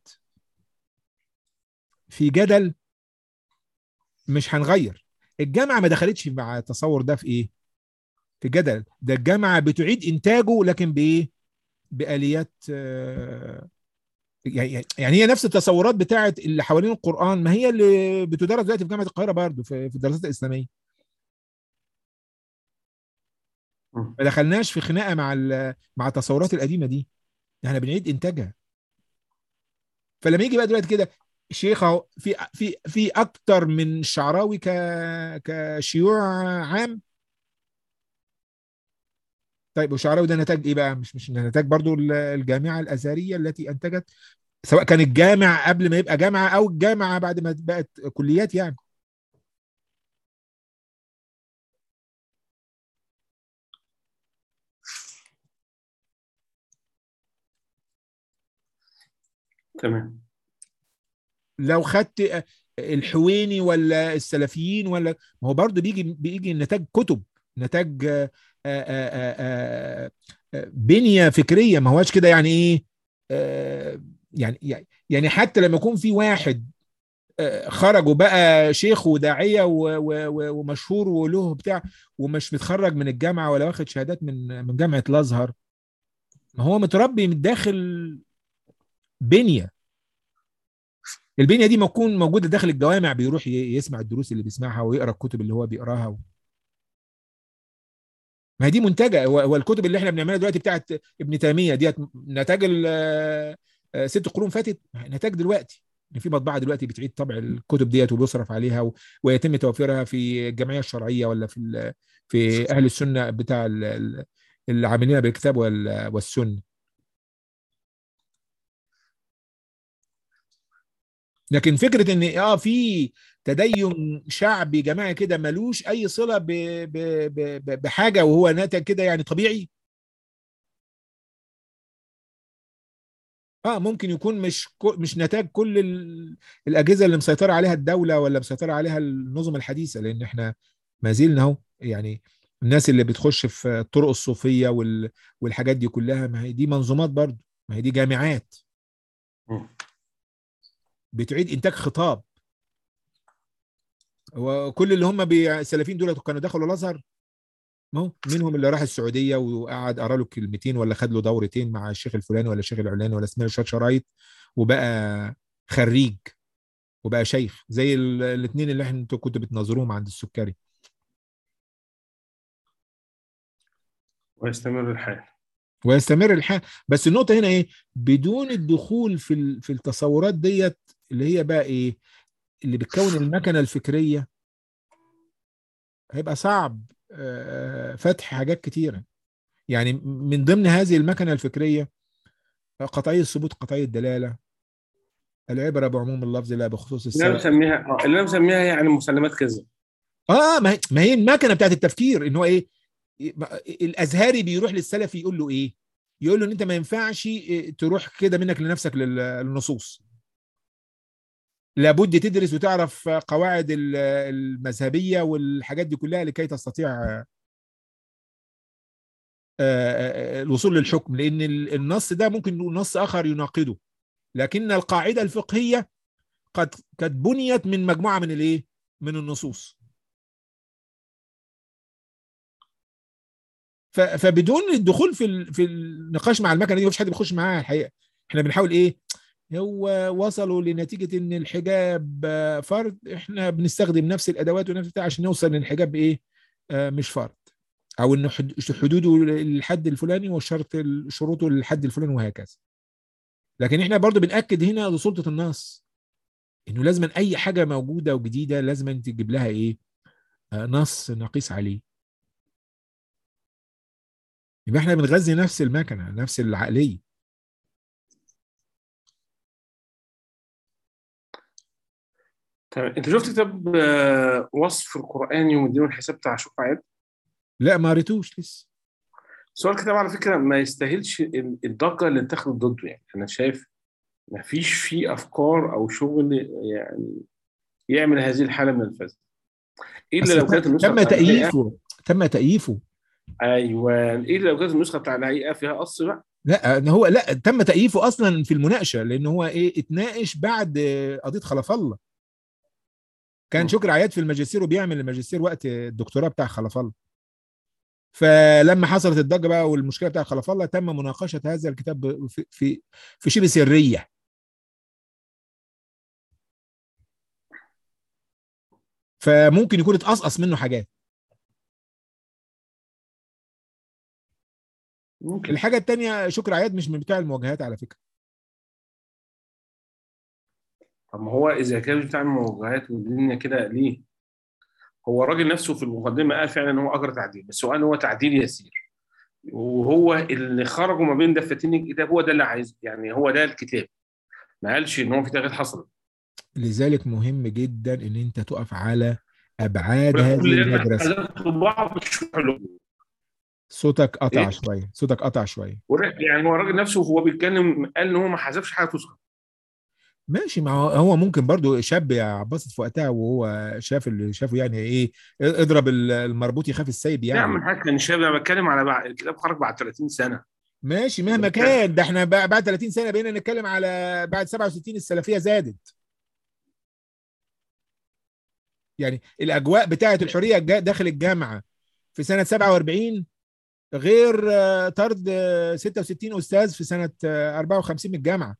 في جدل مش هنغير الجامعه ما دخلتش مع التصور ده في ايه في جدل ده الجامعه بتعيد انتاجه لكن بايه باليات آه، يعني يعني هي نفس التصورات بتاعت اللي حوالين القران ما هي اللي بتدرس دلوقتي في جامعه القاهره برضه في في الدراسات الاسلاميه مم. ما دخلناش في خناقه مع ال- مع التصورات القديمه دي احنا بنعيد انتاجها فلما يجي بقى دلوقتي كده شيخ اهو في في في اكتر من شعراوي ك كشيوع عام طيب وشعراوي ده نتاج ايه بقى مش مش نتاج برضو ال- الجامعه الازهريه التي انتجت سواء كان الجامع قبل ما يبقى جامعه او الجامعه بعد ما بقت كليات يعني تمام لو خدت الحويني ولا السلفيين ولا ما هو برضه بيجي بيجي نتاج كتب نتاج آه، آه، آه، آه، آه، بنيه فكريه ما هواش كده يعني ايه آه، يعني يعني حتى لما يكون في واحد آه، خرج وبقى شيخ وداعيه و- و- و- ومشهور وله بتاع ومش متخرج من الجامعه ولا واخد شهادات من من جامعه الازهر ما هو متربي من داخل بنيه البنيه دي مكون موجوده داخل الجوامع بيروح ي- يسمع الدروس اللي بيسمعها ويقرا الكتب اللي هو بيقراها و... ما هي دي منتجه هو هو الكتب اللي احنا بنعملها دلوقتي بتاعت ابن تيميه ديت نتاج ال- آه، ست قرون فاتت نتاج دلوقتي ان في مطبعه دلوقتي بتعيد طبع الكتب ديت وبيصرف عليها و... ويتم توفيرها في الجمعيه الشرعيه ولا في ال... في اهل السنه بتاع ال... ال- العاملين بالكتاب وال... والسنه لكن فكره ان اه في تدين شعبي جماعي كده ملوش اي صله ب ب ب ب بحاجه وهو ناتج كده يعني طبيعي اه ممكن يكون مش كو- مش نتاج كل ال- الاجهزه اللي مسيطره عليها الدوله ولا مسيطره عليها النظم الحديثه لان احنا ما زلنا اهو يعني الناس اللي بتخش في الطرق الصوفيه وال والحاجات دي كلها ما هي دي منظومات برضو ما هي دي جامعات مم. بتعيد انتاج خطاب وكل اللي هم بي- السلفيين دول كانوا دخلوا الازهر ما هو منهم اللي راح السعوديه وقعد قرا له كلمتين ولا خد له دورتين مع الشيخ الفلاني ولا الشيخ العلاني ولا سمع شويه شرايط وبقى خريج وبقى شيخ زي الاثنين اللي احنا انتوا كنتوا بتناظروهم عند السكري ويستمر الحال ويستمر الحال بس النقطه هنا ايه بدون الدخول في ال- في التصورات ديت اللي هي بقى ايه اللي بتكون المكنه الفكريه هيبقى صعب آه، فتح حاجات كتيره يعني من ضمن هذه المكنه الفكريه قطعي الثبوت قطعي الدلاله العبره بعموم اللفظ لا بخصوص اللي انا السبب مسميها آه، اللي انا مسميها يعني مسلمات كذا اه ما هي ما هي المكنه بتاعت التفكير ان هو ايه الازهري بيروح للسلفي يقول له ايه يقول له ان انت ما ينفعش إيه، تروح كده منك لنفسك لل- للنصوص لابد تدرس وتعرف قواعد ال- المذهبيه والحاجات دي كلها لكي تستطيع آه، آه، الوصول للحكم لان ال- النص ده ممكن نقول نص اخر يناقضه لكن القاعده الفقهيه قد قد بنيت من مجموعه من الايه من النصوص ف- فبدون الدخول في ال- في النقاش مع المكنه دي مفيش حد بيخش معاها الحقيقه احنا بنحاول ايه هو وصلوا لنتيجه ان الحجاب آه، فرض احنا بنستخدم نفس الادوات ونفس بتاع عشان نوصل للحجاب ايه آه، مش فرض او ان حد- حدوده للحد الفلاني والشرط شروطه للحد الفلاني وهكذا لكن احنا برضو بنأكد هنا لسلطة النص انه لازم اي حاجة موجودة وجديدة لازم تجيب لها ايه آه، نص نقيس عليه يبقى احنا بنغذي نفس المكنة نفس العقلية تمام انت شفت كتاب آه، وصف القرآن يوم الدين والحساب بتاع شوف عيد لا ما قريتوش لسه سؤال الكتاب على فكرة ما يستاهلش ال- الضجة اللي اتخذت ضده يعني أنا شايف ما فيش فيه أفكار أو شغل يعني يعمل هذه الحالة من الفزع إلا أصل لو كانت النسخة تم بتاع الهيئة تأييفه تم تأييفه أيوه إلا لو كانت النسخة بتاع الهيئة فيها قص بقى لا ان هو لا تم تأييفه اصلا في المناقشة لان هو ايه اتناقش بعد آه، قضية خلف الله كان م. شكري عياد في الماجستير وبيعمل الماجستير وقت الدكتوراه بتاع خلف الله فلما حصلت الضجه بقى والمشكله بتاع خلف الله تم مناقشه هذا الكتاب في في في شبه سريه فممكن يكون اتقصقص منه حاجات ممكن الحاجه الثانيه شكري عياد مش من بتاع المواجهات على فكره طب ما هو إذا كان بتاع المواجهات والدنيا كده ليه؟ هو الراجل نفسه في المقدمة قال فعلا إن هو أجرى تعديل بس هو قال إن هو تعديل يسير وهو اللي خرجوا ما بين دفتين الكتاب هو ده اللي عايز يعني هو ده الكتاب ما قالش إن هو في تغيير حصل لذلك مهم جدا ان انت تقف على ابعاد كل هذه اللي المدرسه حذفت بعض مش حلو صوتك قطع إيه؟ شويه صوتك قطع شويه والر- يعني هو الراجل نفسه وهو بيتكلم قال ان هو ما حذفش حاجه تذكر ماشي ما هو هو ممكن برضو شاب يا عباس في وقتها وهو شاف اللي شافه يعني ايه اضرب المربوط يخاف السيب يعني يعني من حاجه كان شاب انا بتكلم على بعد الكتاب خرج بعد 30 سنه ماشي مهما كان ده احنا بع- بعد 30 سنه بقينا نتكلم على بعد 67 السلفيه زادت يعني الاجواء بتاعه الحريه الجا- داخل الجامعه في سنه 47 غير آه، طرد آه، 66 استاذ في سنه آه، 54 من الجامعه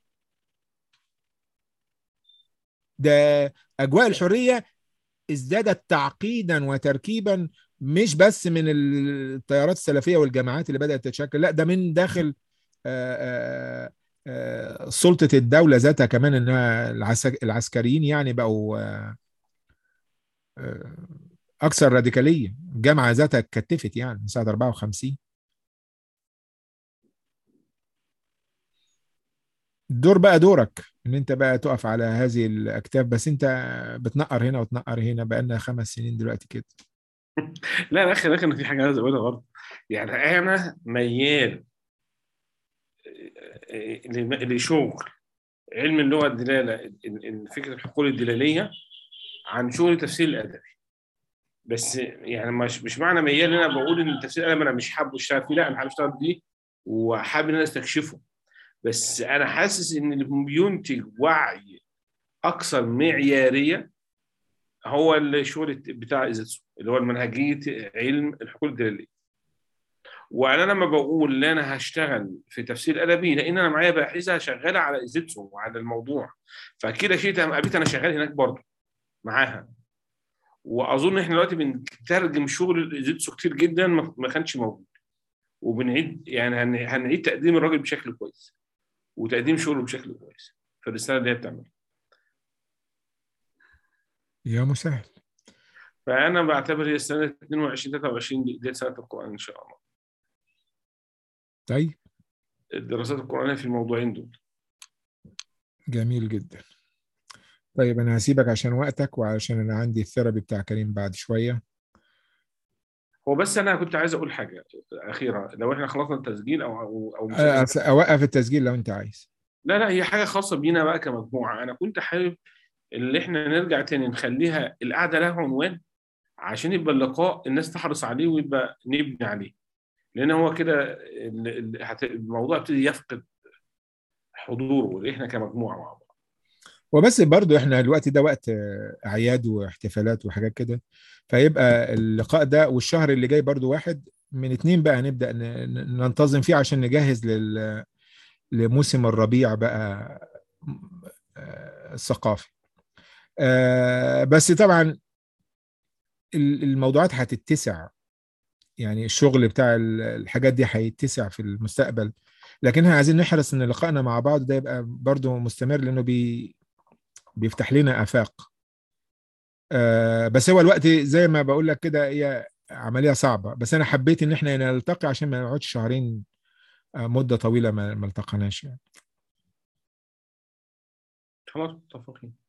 ده اجواء الحريه ازدادت تعقيدا وتركيبا مش بس من التيارات السلفيه والجماعات اللي بدات تتشكل لا ده من داخل آه، آه، آه، سلطه الدوله ذاتها كمان انها العسك- العسكريين يعني بقوا آه، آه، اكثر راديكاليه الجامعه ذاتها اتكتفت يعني من سنه 54 الدور بقى دورك ان انت بقى تقف على هذه الاكتاف بس انت بتنقر هنا وتنقر هنا بقالنا خمس سنين دلوقتي كده لا يا اخي لكن في حاجه عايز اقولها برضه يعني انا ميال آه، آه، لشغل علم اللغه الدلاله ال- ال- فكره الحقول الدلاليه عن شغل التفسير الادبي بس يعني مش مش معنى ميال ان انا بقول ان التفسير الادبي انا مش حابه اشتغل فيه لا انا حابب اشتغل فيه وحابب ان انا استكشفه بس انا حاسس ان اللي بينتج وعي اكثر معياريه هو الشغل بتاع ايزاتسو اللي هو المنهجيه علم الحقول الدلاليه وانا لما بقول ان انا هشتغل في تفسير ادبي لان انا معايا باحثه شغاله على ايزاتسو وعلى الموضوع فكده شيء قابلت انا شغال هناك برضه معاها واظن احنا دلوقتي بنترجم شغل ايزاتسو كتير جدا ما ما كانش موجود وبنعيد يعني هن- هنعيد تقديم الراجل بشكل كويس وتقديم شغله بشكل كويس في الرساله اللي هي بتعملها يا مسهل فانا بعتبر هي السنه 22 23 دي دي سنه القران ان شاء الله طيب الدراسات القرانيه في الموضوعين دول جميل جدا طيب انا هسيبك عشان وقتك وعشان انا عندي الثيرابي بتاع كريم بعد شويه هو بس انا كنت عايز اقول حاجه اخيره لو احنا خلصنا التسجيل او او, أو أ- اوقف التسجيل لو انت عايز لا لا هي حاجه خاصه بينا بقى كمجموعه انا كنت حابب اللي احنا نرجع تاني نخليها القعده لها عنوان عشان يبقى اللقاء الناس تحرص عليه ويبقى نبني عليه لان هو كده ال- ال- هت- الموضوع ابتدي يفقد حضوره احنا كمجموعه مع بعض وبس برضو احنا الوقت ده وقت آه، اعياد واحتفالات وحاجات كده فيبقى اللقاء ده والشهر اللي جاي برضو واحد من اتنين بقى نبدأ ن- ن- ننتظم فيه عشان نجهز لل لموسم الربيع بقى آه، الثقافي آه، بس طبعا ال- الموضوعات هتتسع يعني الشغل بتاع ال- الحاجات دي هيتسع في المستقبل لكن احنا عايزين نحرص ان لقائنا مع بعض ده يبقى برضو مستمر لانه بي بيفتح لنا افاق آه، بس هو الوقت زي ما بقول لك كده هي عمليه صعبه بس انا حبيت ان احنا نلتقي عشان ما نقعدش شهرين آه، مده طويله ما ما التقناش يعني خلاص متفقين